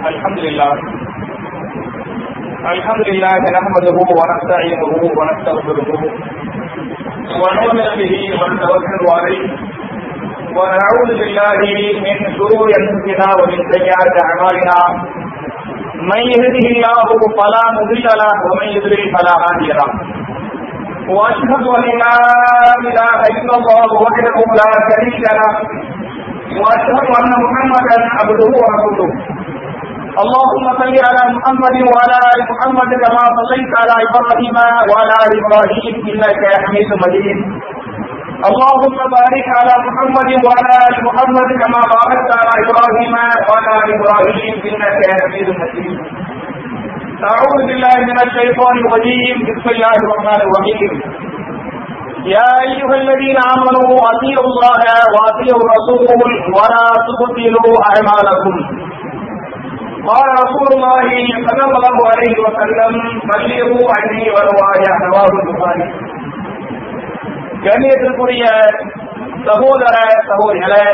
الحمد لله الحمد لله نحمده ونستعينه ونستغفره ونؤمن به ونتوكل عليه ونعوذ بالله من شرور انفسنا ومن سيئات اعمالنا من يهده الله فلا مضل له ومن يضلل فلا هادي له واشهد ان لا اله الا الله وحده لا شريك له واشهد ان محمدا عبده ورسوله اللهم صل على محمد وعلى ال محمد كما صليت على ابراهيم وعلى ال ابراهيم انك حميد مجيد اللهم بارك على محمد وعلى ال محمد كما باركت على ابراهيم وعلى ال ابراهيم انك حميد مجيد أعوذ بالله من الشيطان الرجيم بسم الله الرحمن الرحيم يا أيها الذين آمنوا أطيعوا الله وأطيعوا الرسول ولا تبطلوا أعمالكم قال رسول الله صلى الله عليه وسلم بلغوا عني ولو آية رواه البخاري கண்ணியத்திற்குரிய சகோதர சகோதரிகளே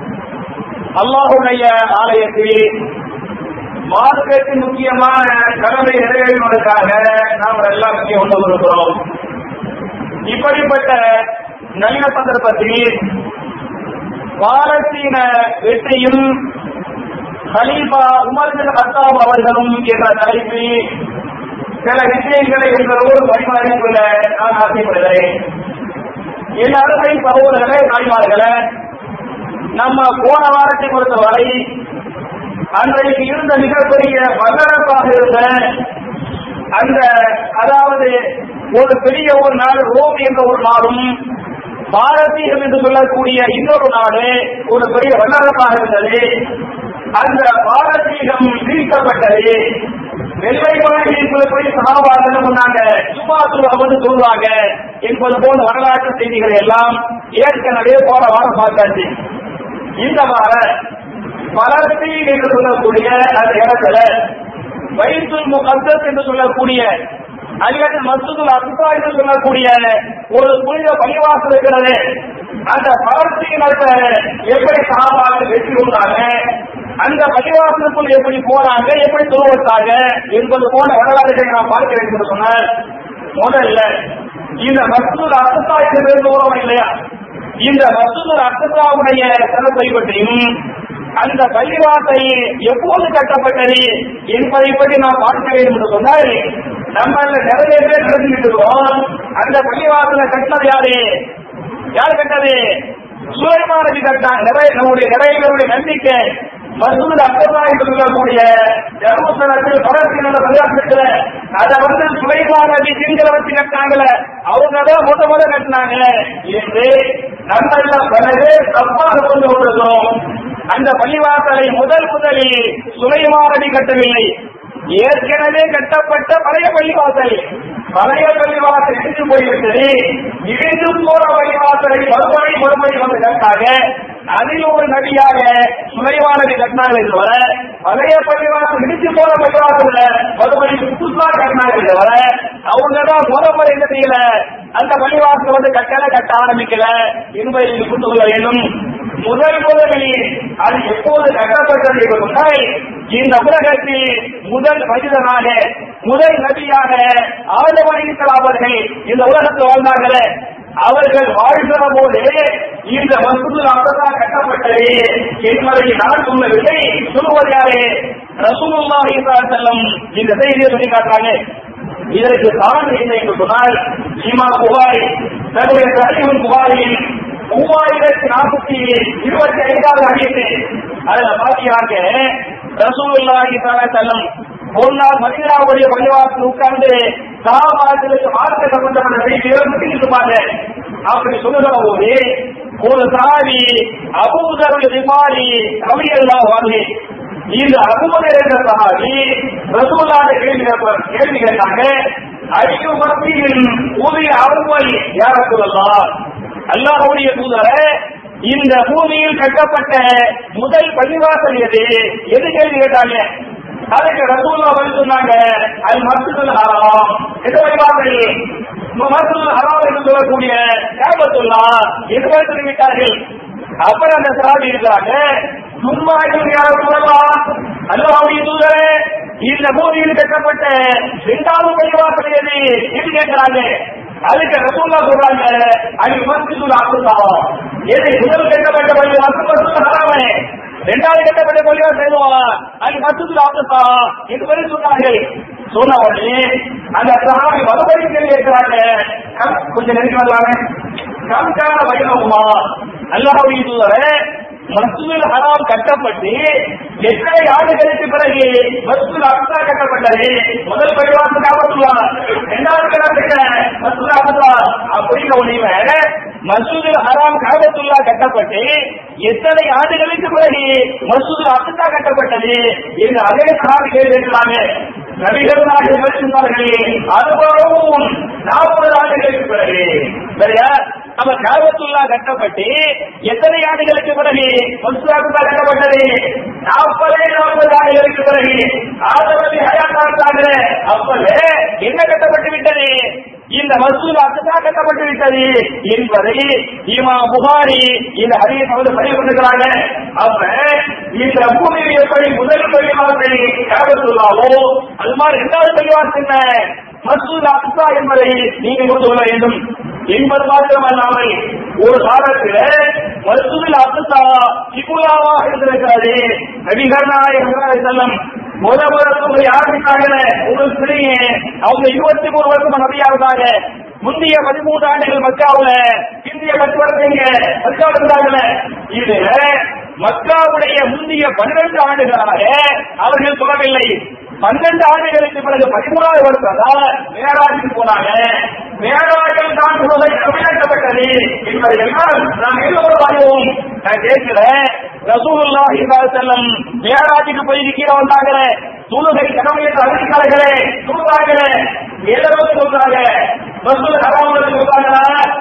அல்லாஹுடைய ஆலயத்தில் மார்க்கத்தின் முக்கியமான கடமை நிறைவேற்றுவதற்காக நாம் எல்லாம் இங்கே கொண்டு வந்திருக்கிறோம் இப்படிப்பட்ட நல்ல சந்தர்ப்பத்தில் பாலஸ்தீன வெற்றியும் ஹலீஃபா உமர் பின் கத்தாப் அவர்களும் என்ற தலைப்பில் சில விஷயங்களை உங்களோடு பரிமாறிக்கொள்ள நான் ஆசைப்படுகிறேன் என் அருமை சகோதரர்களே தாய்மார்களே நம்ம போன வாரத்தை பொறுத்தவரை அன்றைக்கு இருந்த மிகப்பெரிய வல்லரசாக இருந்த அந்த அதாவது ஒரு பெரிய ஒரு நாடு ரோம் என்ற ஒரு நாடும் பாரதீகம் என்று சொல்லக்கூடிய இன்னொரு நாடு ஒரு பெரிய வல்லரசாக இருந்தது அந்த பாரதீகம் வீழ்த்தப்பட்டது வெள்ளை மாளிகையில் சொல்லக்கூடிய சகாபார்கள் சொன்னாங்க சுபாத்து வந்து சொல்லுவாங்க என்பது போன்ற வரலாற்று செய்திகள் எல்லாம் ஏற்கனவே போன வாரம் பார்த்தாச்சு இந்த வார பலஸ்தீன் என்று சொல்லக்கூடிய அந்த இடத்துல வயிற்றுல் முகத்தஸ் என்று சொல்லக்கூடிய அல்லது மசூதுல் அக்பா என்று சொல்லக்கூடிய ஒரு புனித பள்ளிவாசல் இருக்கிறது அந்த பலஸ்தீனத்தை எப்படி சாபாக வெற்றி கொண்டாங்க அந்த பள்ளிவாசலுக்குள் எப்படி போறாங்க எப்படி துருவத்தாங்க என்பது போன்ற வரலாறுகளை நாம் பார்க்க வேண்டும் என்று சொன்னால் முதல்ல இந்த மசூதுல் அக்பா என்று தூரம் இல்லையா இந்த மசூதுல் அக்பாவுடைய சிறப்பை பற்றியும் அந்த பள்ளிவாசை எப்போது கட்டப்பட்டது என்பதை பற்றி நாம் பார்க்க வேண்டும் என்று சொன்னால் நம்ம நிறைய பேர் நடந்துட்டு இருக்கோம் அந்த பள்ளிவாசலை கட்டினது யாரு யார் கட்டது சுலைமானது கட்டான் நிறைய நம்முடைய நிறைய பேருடைய நம்பிக்கை மசூத் அக்கதா என்று சொல்லக்கூடிய தர்மஸ்தலத்தில் பலஸ்தீனோட பள்ளிவாசத்துல அதை வந்து சுலைமான் நபி சிங்களை வச்சு கட்டினாங்கல்ல அவங்க தான் முத முத கட்டினாங்க என்று நம்ம எல்லாம் பலரே தப்பாக கொண்டு கொண்டிருக்கிறோம் அந்த பள்ளிவாசலை முதல் முதலில் சுலைமானடி கட்டவில்லை ஏற்கனவே கட்டப்பட்ட பழைய பள்ளிவாசல் பழைய பள்ளிவாசல் இடிந்து போய்விட்டது இடிந்து போற பள்ளிவாசலை மறுபடி மறுபடி வந்து கட்டாக அதில் ஒரு நபியாக சுலைவானடி கட்டினார்கள் தவிர பழைய பள்ளிவாசல் இடிச்சு போற பள்ளிவாசல மறுபடி புதுசா கட்டினார்கள் தவிர அவங்க தான் முத முறை என்ன செய்யல அந்த பள்ளிவாசல் வந்து கட்டல கட்ட ஆரம்பிக்கல என்பதை புரிந்து கொள்ள வேண்டும் முதல் முதலில் அது எப்போது கட்டப்பட்டது என்று சொன்னால் இந்த உலகத்தில் முதல் மனிதனாக முதல் நபியாக ஆதவனித்தல் அவர்கள் இந்த உலகத்தில் வாழ்ந்தார்களே அவர்கள் வாழ்கிற போது இந்த மசூது அப்பதான் கட்டப்பட்டது என்பதை நான் சொல்லவில்லை சொல்லுவது யாரு ரசூலுல்லாஹி செல்லும் இந்த செய்தியை சொல்லி காட்டுறாங்க இதற்கு சான்று என்ன என்று சொன்னால் இமா புகாரி தன்னுடைய தலைவன் புகாரியில் மூவாயிரத்தி நாற்பத்தி இருபத்தி ஐந்தாவது அடியது அதுல பாத்தீங்க ரசூலுல்லாஹி செல்லும் ஒரு நாள் மதினாவுடைய பள்ளிவாசல் உட்கார்ந்து சகாபாரத்திற்கு மார்க்க சம்பந்தப்பட்ட செய்திகளை பற்றி இருப்பாங்க அப்படி சொல்லுகிற போது ஒரு சாரி அபூதருடைய விமாரி கவியல்லா வாங்கி இந்த அபூதர் என்ற சகாரி ரசூலான கேள்வி கேட்பார் கேள்வி கேட்டாங்க அடிக்கு மத்தியில் ஊதிய அருமை யார சொல்லலாம் அல்லாஹுடைய தூதர இந்த பூமியில் கட்டப்பட்ட முதல் பள்ளிவாசல் எது எது கேள்வி கேட்டாங்க அதுக்கு ரசூல்லா வந்து சொன்னாங்க அது மசூதுல் ஹராம் எது வழிபாடு மசூதுல் ஹராம் என்று சொல்லக்கூடிய கேபத்துல்லா எதுவே சொல்லிவிட்டார்கள் அப்புறம் அந்த சாதி இருக்கிறாங்க சும்மா யாரும் சொல்லலாம் அல்லாவுடைய தூதர் இந்த பூமியில் கட்டப்பட்ட இரண்டாவது பள்ளிவாசல் எது என்று கேட்கிறாங்க அதுக்கு ரசூல்லா சொல்றாங்க அது மஸ்ஜிதுல் அக்ஸா எது முதல் கட்டப்பட்ட பள்ளிவாசல் மஸ்ஜிதுல் ஹராமே இரண்டாவது கட்டப்பட்ட பள்ளிவாசல் எதுவா அது மஸ்ஜிதுல் அக்ஸா என்று வரை சொன்னார்கள் சொன்ன உடனே அந்த சஹாபி மறுபடியும் கேள்வி கேட்கிறாங்க கம்- கொஞ்சம் நெருங்கி வரலாமே கம்கான வைரவமா அல்லாஹ் மசூல் ஹராம் கட்டப்பட்டு எத்தனை ஆண்டுகளுக்கு பிறகு மசூல் அக்ஸா கட்டப்பட்டது முதல் பரிவாசம் காப்பத்துள்ளா இரண்டாவது கட்டப்பட்ட மசூல் அக்ஸா அப்படிங்கிற உடனே மசூதுல் ஹராம் காபத்துல்லா கட்டப்பட்டு எத்தனை ஆண்டுகளுக்கு பிறகு மசூதுல் அக்ஸா கட்டப்பட்டது என்று அதே சாமி கேட்டிருக்கிறாங்க நபிகள் நாயகம் பேசுகிறார்களே அனுபவம் நாற்பது ஆண்டுகளுக்கு பிறகு சரியா நம்ம காபத்துல்லா கட்டப்பட்டு எத்தனை ஆண்டுகளுக்கு பிறகு மசூலாக்குல்லா கட்டப்பட்டது நாற்பதே நாற்பது ஆண்டுகளுக்கு பிறகு ஆதரவு ஹயாத்தாங்க அப்பவே என்ன கட்டப்பட்டு விட்டது இந்த மசூல் அக்குதா கட்டப்பட்டு விட்டது என்பதை இமா புகாரி இந்த ஹரியை வந்து பதிவு பண்ணுகிறாங்க அப்ப இந்த பூமியில் எப்படி முதல் பரிவாசனை காபத்துல்லாவோ அது மாதிரி இரண்டாவது பரிவாசம் என்ன மசூல் அக்ஸா என்பதை நீங்கள் கொண்டு கொள்ள வேண்டும் என்பது மாத்திரமல்லாமல் ஒரு காலத்தில் மசூல் அக்ஸா கிபுலாவாக இருந்திருக்கிறது நபிகள் நாயகம் செல்லம் முத முதல் யாருக்காக உங்களுக்கு தெரியும் அவங்க இருபத்தி மூணு வருஷம் நபியாவதாக முந்தைய பதிமூன்று ஆண்டுகள் மக்காவுல இந்திய பத்து வருஷங்க மக்காவில் இருந்தாங்கல்ல இதுல மக்காவுடைய முந்தைய பன்னிரண்டு ஆண்டுகளாக அவர்கள் தொடரவில்லை பன்னெண்டு ஆண்டுகளுக்கு பிறகு பதிமூணாவது வருஷம் மேராஜுக்கு போனாங்க மேராஜல் தான் உலகை தமிழகப்பட்டது என்பதை எல்லாம் நாம் எல்லோரும் அறிவோம் நான் கேட்கிறேன் ரசூலுல்லா செல்லம் மேராஜுக்கு போய் கீழே வந்தாங்க தொழுகை கடமை என்று அறிவித்தார்களே சொல்றாங்களே எல்லோரும் சொல்றாங்க ரசூல் கராமல் சொல்றாங்களா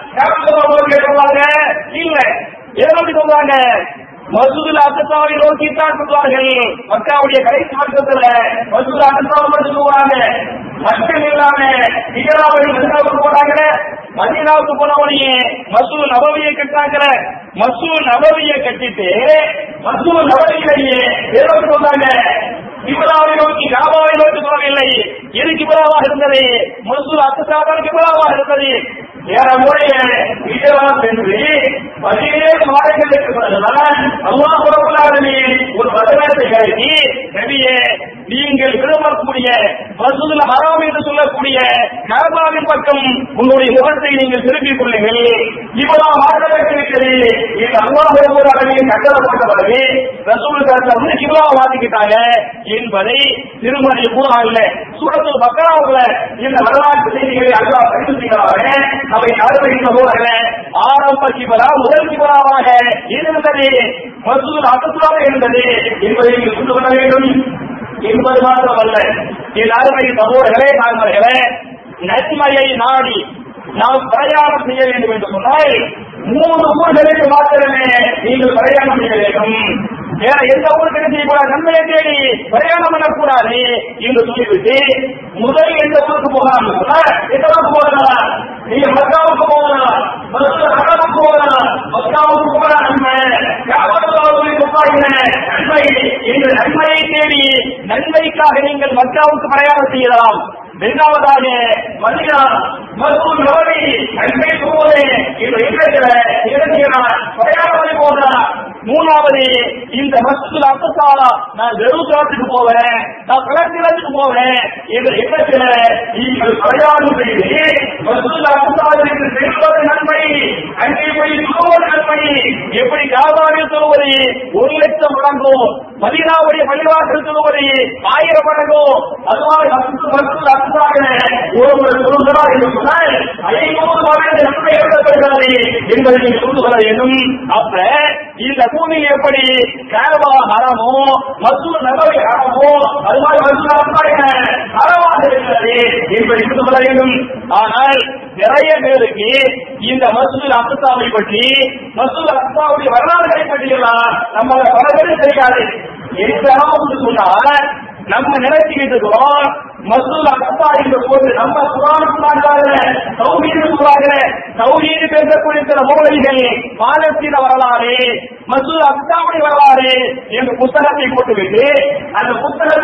கேட்க சொல்றாங்க இல்ல எதற்கு சொல்றாங்க மசூதுல் அக்கசாவை நோக்கி தான் சொல்வார்கள் மக்காவுடைய கடைசி வருஷத்துல மசூல் அக்கசாவை மட்டும் சொல்லுவாங்க மக்கள் இல்லாம இகராவதி மதினாவுக்கு போனாங்க மதினாவுக்கு போனவனையே மசூல் நபவியை கட்டாங்க மசூல் நபவியை கட்டிட்டு மசூல் நபவியிலேயே எதற்கு சொன்னாங்க கிபிலாவை நோக்கி காபாவை நோக்கி சொல்லவில்லை எது கிபிலாவாக இருந்தது மசூல் அக்கசாதான் கிபிலாவாக இருந்தது ஏறமுறைய இதெல்லாம் சென்று பதினேழு மாதங்களுக்கு பிறகுதான் அல்லாஹ் புறப்படாதே ஒரு வசனத்தை கருதி நபியே நீங்கள் விரும்பக்கூடிய மசூதுல ஹராம் என்று சொல்லக்கூடிய கர்பாவின் பக்கம் உங்களுடைய முகத்தை நீங்கள் திருப்பிக் கொள்ளுங்கள் இவ்வளவு மாற்றப்பட்டிருக்கிறது இது அல்லாஹ் புறப்படாதே கட்டளப்பட்ட பிறகு ரசூல் சாஸ்திரம் வந்து கிபிலாவை மாத்திக்கிட்டாங்க என்பதை திருமணி கூறாங்க சூரத்தில் பக்கராவுல இந்த வரலாற்று செய்திகளை அல்லாஹ் படித்துகிறாங்க அவை அறுபடித்த போல ஆரம்ப கிபரா முதல் கிபராவாக இருந்தது மசூல் அகத்துவாக இருந்தது என்பதை நீங்கள் புரிந்து கொள்ள வேண்டும் என்பது மாத்திரமல்ல என் அருமை சகோதரர்களே தாழ்மர்களே நன்மையை நாடி நாம் பிரயாணம் செய்ய வேண்டும் என்று சொன்னால் மூணு ஊர்களுக்கு மாத்திரமே நீங்கள் பிரயாணம் செய்ய வேண்டும் வேற எந்த ஊருக்கு செய்யக்கூடாது நன்மையை தேடி பிரயாணம் பண்ணக்கூடாது என்று சொல்லிவிட்டு முதல் எந்த ஊருக்கு போகலாம் எந்த ஊருக்கு போகலாம் நீங்க மக்காவுக்கு போகலாம் மக்காவுக்கு போகலாம் மக்காவுக்கு போகலாம் நன்மை நன்மை இந்த நன்மையை தேடி நன்மைக்காக நீங்கள் மக்காவுக்கு பிரயாணம் செய்யலாம் இரண்டாவதாக மதினா மருத்துவ நோடி நன்மை போவது இந்த இடத்துல இறங்குகிறார் பிரயாணம் போகிறார் மூணாவது இந்த மசூல் அக்கசாலா நான் ஜெருசலத்துக்கு போவேன் நான் பலஸ்தீனத்துக்கு போவேன் என்ற எண்ணத்துல நீங்கள் பிரயாணம் செய்து மசூல் அக்கசாலிற்கு செல்வது நன்மை அங்கே போய் சொல்வது நன்மை எப்படி காபாவில் சொல்வது ஒரு லட்சம் மடங்கும் மதீனாவுடைய பள்ளிவாசல் சொல்வது ஆயிரம் மடங்கும் அதுவாக மசூல் அக்கசாக ஒருவர் சொல்கிறார் என்று சொன்னால் ஐநூறு மடங்கு நன்மை எழுதப்படுகிறது என்பதை நீங்கள் புரிந்து கொள்ள வேண்டும் அப்ப இந்த பூமியில் எப்படி கேரளா ஹரமோ மசூர் நபரை ஹரமோ அது மாதிரி மசூர் ஹரமாக இருக்கிறது என்பதை புரிந்து கொள்ள வேண்டும் ஆனால் நிறைய பேருக்கு இந்த மசூல் அப்தாவை பற்றி மசூல் அப்தாவுடைய வரலாறுகளை பற்றி எல்லாம் நம்ம பல பேருக்கு தெரியாது எந்த சொன்னால் நம்ம நினைச்சுக்கிட்டு இருக்கிறோம் மசூல் அக்ஸா என்ற போது நம்ம குரானுக்குள்ளாங்க சௌஹீது சொல்றாங்க சௌஹீது பேசக்கூடிய சில மூலைகள் பாலஸ்தீன வரலாறு மசூல் அக்ஸாவுடைய வரலாறு என்ற புத்தகத்தை போட்டுவிட்டு அந்த புத்தகத்தை வாங்கி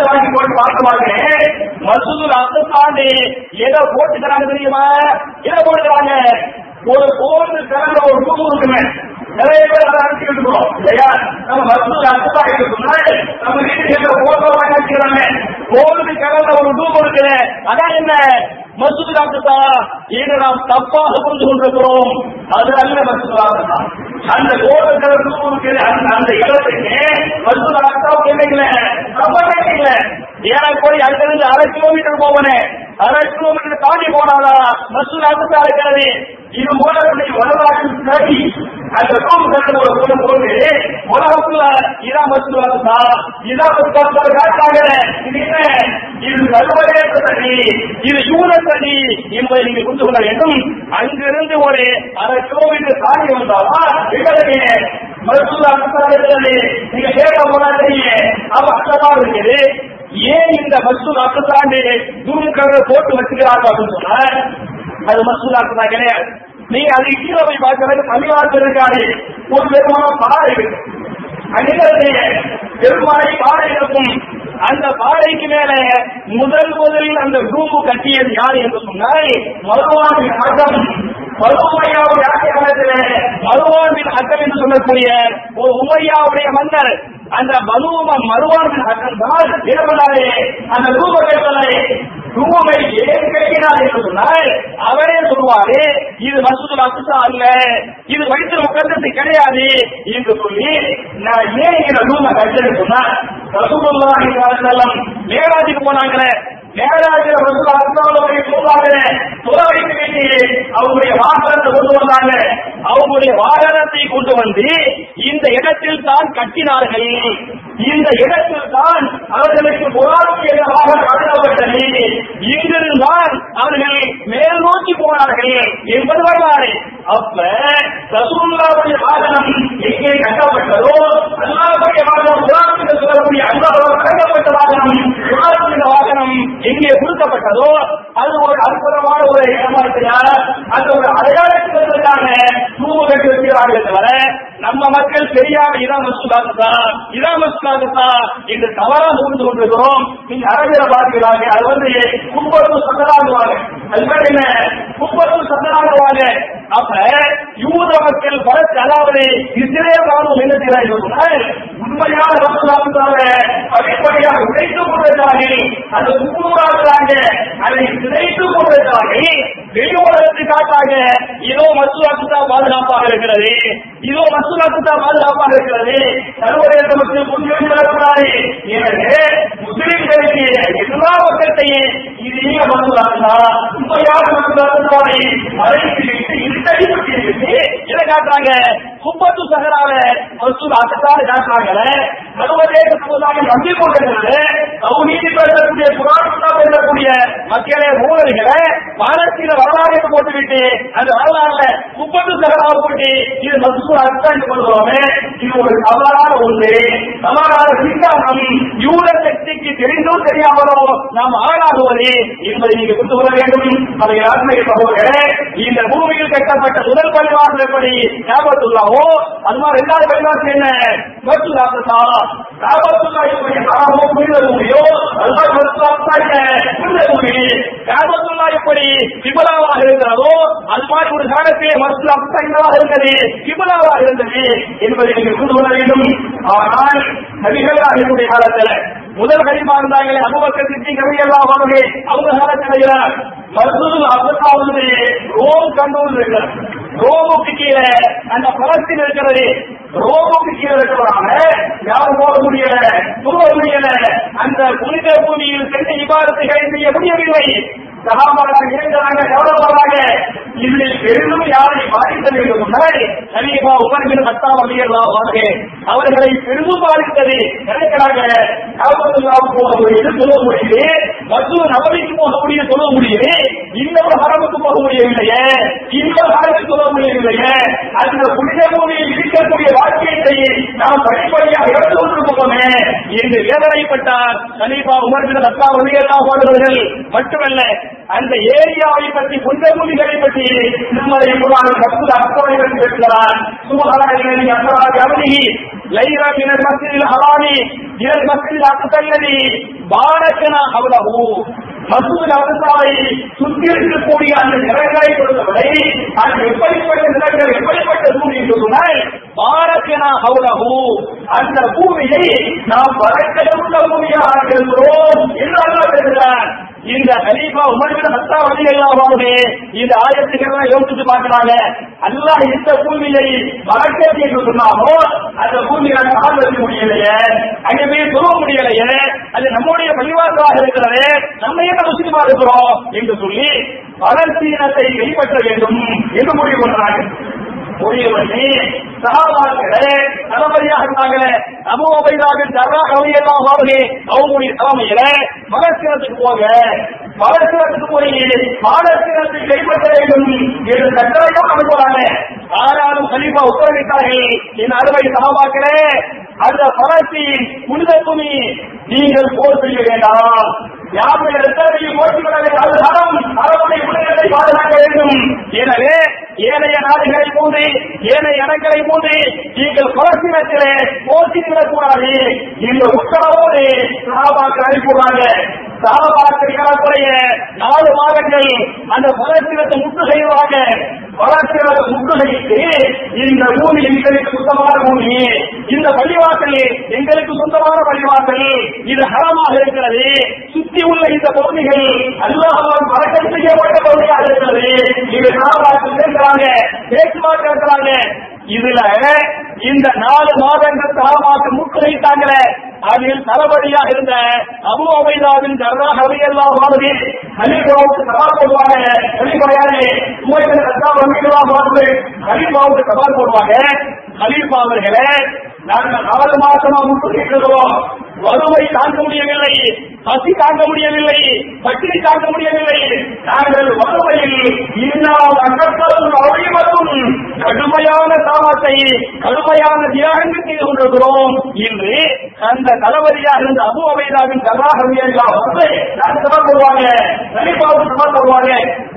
போய் பார்க்க மாட்டேன் மசூதுல் அசத்தாண்டு எதை போட்டுக்கிறாங்க தெரியுமா எதை போட்டுக்கிறாங்க ஒரு போர்டு கலந்த ஒரு ரூம் இருக்குமே நிறைய பேர் அதை அனுப்பிட்டு இருக்கோம் இல்லையா நம்ம மசூதுல் அசத்தாண்டு சொன்னால் நம்ம வீட்டுக்கு போட்டோ வாங்கி வச்சுக்கிறாங்க போர்டு கலந்த ஒரு ரூம் இருக்குது அதான் என்ன மசூது அசத்தா இதை நாம் தப்பாக புரிந்து கொண்டிருக்கிறோம் அது அல்ல மசூது அசத்தா அந்த கோடு கலர் ரூம் இருக்குது அந்த அந்த இடத்துக்கு மசூது அசத்தாவுக்கு என்னைக்கல சம்பந்தமே இல்லை ஏறக்குறைய அங்கிருந்து அரை கிலோமீட்டர் போவனே அரை கிலோமீட்டர் தாண்டி போனாலா மசூல் அசத்தா இருக்கிறது இது மூலக்கூடிய வரலாற்று சரி அந்த ரூம் கட்டண ஒரு கூட போது உலகத்துல இதா மசூல் அசத்தா இதா மசூல் காட்டாங்க இது என்ன இது சர்வதேச சரி இது யூன சரி என்பதை நீங்கள் புரிந்து கொள்ள வேண்டும் அங்கிருந்து ஒரு அரை கிலோமீட்டர் தாண்டி வந்தாலா எங்களுக்கு மருத்துவ அசத்தா இருக்கிறது நீங்க கேட்க போனா தெரியும் அவ அசத்தா இருக்குது ஏன் இந்த மசூல் அக்கத்தாண்டு தூண்களை போட்டு வச்சுக்கிறாங்க அப்படின்னு சொன்னா அது மசூல் அக்கத்தா கிடையாது நீங்க அது கீழே போய் பார்க்கறது தமிழ்நாட்டு இருக்காது ஒரு பெருமான பாறை இருக்கு அங்கிருந்து பெருமாளை பாறை இருக்கும் அந்த பாறைக்கு மேல முதல் முதலில் அந்த ரூபு கட்டியது யார் என்று சொன்னால் மருவானின் அகம் மருமையாவுடைய ஆட்சியாளத்தில் மருவானின் அக்கம் என்று சொல்லக்கூடிய ஒரு உமையாவுடைய மன்னர் அந்த மருவ மருவானின் அக்கம் தான் இரவனாலே அந்த ரூப கட்டளை ரூபை ஏன் கேட்கிறார் என்று சொன்னால் அவரே சொல்வாரு இது மசூதுல் அசுசா அல்ல இது வயிற்று உட்கார்ந்தது கிடையாது என்று சொல்லி நான் ஏன் இந்த ரூபை கட்டளை சொன்னால் ரசூலுல்லாஹி ஸல்லல்லாஹு மேராஜுக்கு போனாங்களே மேராஜில் ரசூல் அல்லாஹ்வுடைய சொல்வாங்க சொல்ல வைக்க வேண்டி அவங்களுடைய வாகனத்தை கொண்டு வந்தாங்க அவங்களுடைய வாகனத்தை கொண்டு வந்து இந்த இடத்தில் தான் கட்டினார்கள் இந்த இடத்தில் தான் அவர்களுக்கு புறாவுக்கு வாகனம் வழங்கப்பட்டது இங்கிருந்தான் அவர்கள் மேல் நோக்கி போனார்கள் என்பது வரலாறு அப்ப ரசூல்லாவுடைய வாகனம் எங்கே கட்டப்பட்டதோ அல்லாவுடைய வாகனம் புறாவுக்கு சொல்லக்கூடிய அல்லாஹ் வழங்கப்பட்ட வாகனம் புறாவுடைய வாகனம் எங்கே கொடுக்கப்பட்டதோ அது ஒரு அற்புதமான ஒரு ஏமாற்றையா அந்த ஒரு அடையாளத்துக்கான தூவு கட்டி வைக்கிறார்கள் தவிர நம்ம மக்கள் தெரியாம இதான் மசூலாகுதா இதான் மசூலாகுதா என்று தவறாக புரிந்து கொண்டிருக்கிறோம் நீங்க அரபியல பார்க்கிறாங்க அது வந்து கும்பத்து சந்தனாகுவாங்க அது பேர் என்ன கும்பத்து சந்தனாகுவாங்க அப்ப யூத மக்கள் பலத்து அதாவது இஸ்ரேல் ராணுவம் என்ன செய்யறாங்க உண்மையான மசூலாகுதாவ அடிப்படையாக உடைத்துக் கொண்டிருக்கிறார்கள் அந்த கும்பூராகிறாங்க அதை சிதைத்துக் கொண்டிருக்கிறார்கள் வெளி உலகத்தை காட்டாக இதோ மசூலாக்குத்தா பாதுகாப்பாக இருக்கிறது இதோ மசூலாக்குத்தா பாதுகாப்பாக இருக்கிறது சர்வதேச மக்கள் முன்னிலை வரக்கூடாது எனவே முஸ்லிம்களுக்கு எல்லா மக்கள்கிட்டையும் இது நீங்க மசூலாக்குதா உண்மையான மசூலாக்குத்தாவை மறைத்து விட்டு இருட்டடிப்பட்டு இதை காட்டுறாங்க கும்பத்து சகரால மசூல் அக்கத்தால் காட்டுறாங்க சர்வதேச சமுதாயம் நம்பி கொண்டிருக்கிறது தௌஹீதி பேசக்கூடிய புராணத்தா பேசக்கூடிய மக்களே மூலர்களை பாலஸ்தீன வரலாறு என்று போட்டுவிட்டு அந்த வரலாறுல முப்பது சகராக போட்டு இது மசூல் அர்த்தம் என்று கொள்கிறோமே இது ஒரு தவறான ஒன்று தவறான சித்தாந்தம் யூத சக்திக்கு தெரிந்தும் தெரியாமலோ நாம் ஆளாகுவது என்பதை நீங்க புரிந்து கொள்ள வேண்டும் அதை ஆத்மீக சகோதரர்களே இந்த பூமியில் கட்டப்பட்ட முதல் பரிமாற்றம் எப்படி ஞாபகத்துள்ளாவோ அது மாதிரி இரண்டாவது பரிமாற்றம் என்ன மசூலாத்தா காபத்துல்லாஹுடைய ஹராமோ புனித பூமியோ அதுதான் மசூலாத்தா புனித பூமி காபத்துல்லா எப்படி கிபலாவாக இருக்கிறதோ அது மாதிரி ஒரு காலத்திலே மசூலாத்தா என்னவாக இருந்தது கிபலாவாக இருந்தது என்பதை நீங்கள் புரிந்து கொள்ள வேண்டும் ஆனால் நபிகளாக காலத்தில் முதல் கடிமா இருந்தாங்களே அபுபக்கர் சித்தி கவியெல்லாம் அவங்க அவங்க காலத்தில் மருத்துவ அப்பா வந்து ரோம் கண்டூர் இருக்கிறது ரோமுக்கு கீழே அந்த பலஸ்தீன் இருக்கிறது ரோமுக்கு கீழே இருக்கிறாங்க யாரும் போக முடியல போக முடியல அந்த புனித பூமியில் சென்று இபாரத்துகளை செய்ய முடியவில்லை சகாபாக்கள் இருக்கிறாங்க கவலைப்படுறாங்க இதில் பெரிதும் யாரை பாதித்தது என்று சொன்னால் கலிபா உமர்கின் பத்தாம் அப்படியெல்லாம் அவர்களை பெரிதும் பாதித்தது நினைக்கிறாங்க காபத்துல்லாவுக்கு போக முடியுது சொல்ல முடியுது மற்றொரு நபரிக்கு போக முடியும் சொல்ல முடியுது இன்னொரு ஹரமுக்கு போக முடியவில்லையே இன்னொரு ஹரமுக்கு சொல்ல முடியவில்லையே அந்த புனித பூமியில் இருக்கக்கூடிய வாக்கியத்தை நாம் படிப்படியாக எடுத்து கொண்டு போகமே என்று வேதனைப்பட்டார் கலீபா உமர்கின் பத்தா வழியெல்லாம் போடுவர்கள் மட்டுமல்ல அந்த ஏரியாவை பற்றி புனித பூமிகளை பற்றி நம்முடைய குரான் பத்து அர்த்தங்களை பற்றி பேசுகிறார் சுமகாரங்களை அர்த்தராக அவதி லைரா மினல் மஸ்ஜிதில் ஹராமி இலல் மஸ்ஜிதில் அக்ஸல்லதி பாரக்கனா ஹவ்லஹு மசூத் அவசாவை சுற்றி இருக்கக்கூடிய அந்த நிலங்களை பொறுத்தவரை அது எப்படிப்பட்ட நிலங்கள் எப்படிப்பட்ட பூமி என்று சொன்னால் பாரக்கனா ஹவுலஹு அந்த பூமியை நாம் வழக்கமுள்ள பூமியாக இருக்கிறோம் என்று அல்லாஹ் பேசுகிறார் இந்த கலீஃபா உமர் பின் ஹத்தாப் ரலியல்லாஹு அன்ஹு இந்த ஆயத்துக்களை யோசிச்சு பார்க்கறாங்க அல்லாஹ் இந்த பூமியை வழக்கத்தை என்று சொன்னாமோ அந்த பூமியை கால் வைக்க முடியலையே அங்கே போய் சொல்ல முடியலையே அது நம்முடைய பள்ளிவாசலாக இருக்கிறது நம்ம என்ன முஸ்லிமா இருக்கிறோம் என்று சொல்லி பலஸ்தீனத்தை கைப்பற்ற வேண்டும் என்று முடிவு பண்றாங்க முடிவு பண்ணி சகாபாக்களே தலைமையாக இருந்தாங்க அபு உபைதாவின் தர்ரா கவியெல்லாம் வாருங்க அவங்களுடைய தலைமையில பலஸ்தீனத்துக்கு போங்க பலஸ்தீனத்துக்கு போய் பாலஸ்தீனத்தை கைப்பற்ற வேண்டும் என்று கட்டளையும் அனுப்புறாங்க ஆனாலும் கலீஃபா உத்தரவிட்டார்கள் என் அருமை சகாபாக்களே அந்த பலஸ்தீன் புனித பூமி நீங்கள் போர் செய்ய வேண்டாம் யாருடைய இரத்தத்தையும் போட்டிவிட வேண்டாம் அது அறம் அறவுடைய உலகத்தை பாதுகாக்க வேண்டும் எனவே ஏனைய நாடுகளை போன்று ஏனைய இடங்களை போன்று நீங்கள் பலஸ்தீனத்திலே போட்டிவிடக் கூடாது இந்த உத்தரவோடு சகாபாக்கள் அனுப்பிடுறாங்க சகாபாக்கள் காலத்துடைய நாலு மாதங்கள் அந்த பலஸ்தீனத்தை முற்று செய்வாங்க பலஸ்தீனத்தை முற்று செய்து இந்த பூமி எங்களுக்கு சொந்தமான பூமி இந்த பள்ளிவாசல் எங்களுக்கு சொந்தமான பள்ளிவாசல் இது ஹரமாக இருக்கிறது சுற்றி உள்ள இந்த பகுதிகள் அல்லாஹால் வழக்கம் செய்யப்பட்ட பகுதியாக இருக்கிறது இது சகாபாக்கள் பேசுறாங்க பேச்சுவார்த்தை இருக்கிறாங்க இதுல இந்த நாலு மாதங்கள் சகாபாக்கு முற்றுகைத்தாங்களே அதில் தளபதியாக இருந்த அபு அபைதாவின் தர்ரா ஹரியெல்லாம் வாழ்ந்து ஹலீஃபாவுக்கு சவால் போடுவாங்க ஹலீஃபாயாரே உமைக்கு ரத்தா வங்கிலாம் வாழ்ந்து ஹலீஃபாவுக்கு சவால் போடுவாங்க ஹலீஃபா அவர்களே நாங்கள் நாலு மாசமா முற்றுகைக்கிறோம் வறுமை தாங்க முடியவில்லை பசி தாங்க முடியவில்லை பட்டினி தாங்க முடியவில்லை நாங்கள் வறுமையில் இன்னும் அக்கத்தலும் அழிவதும் கடுமையான தாமத்தை கடுமையான தியாகங்கள் செய்து கொண்டிருக்கிறோம் என்று அந்த தளபதியாக இருந்த அபு அபைதாவின் கதாகவியெல்லாம் வந்து நான் சபா போடுவாங்க நலிப்பாவுக்கு சபா போடுவாங்க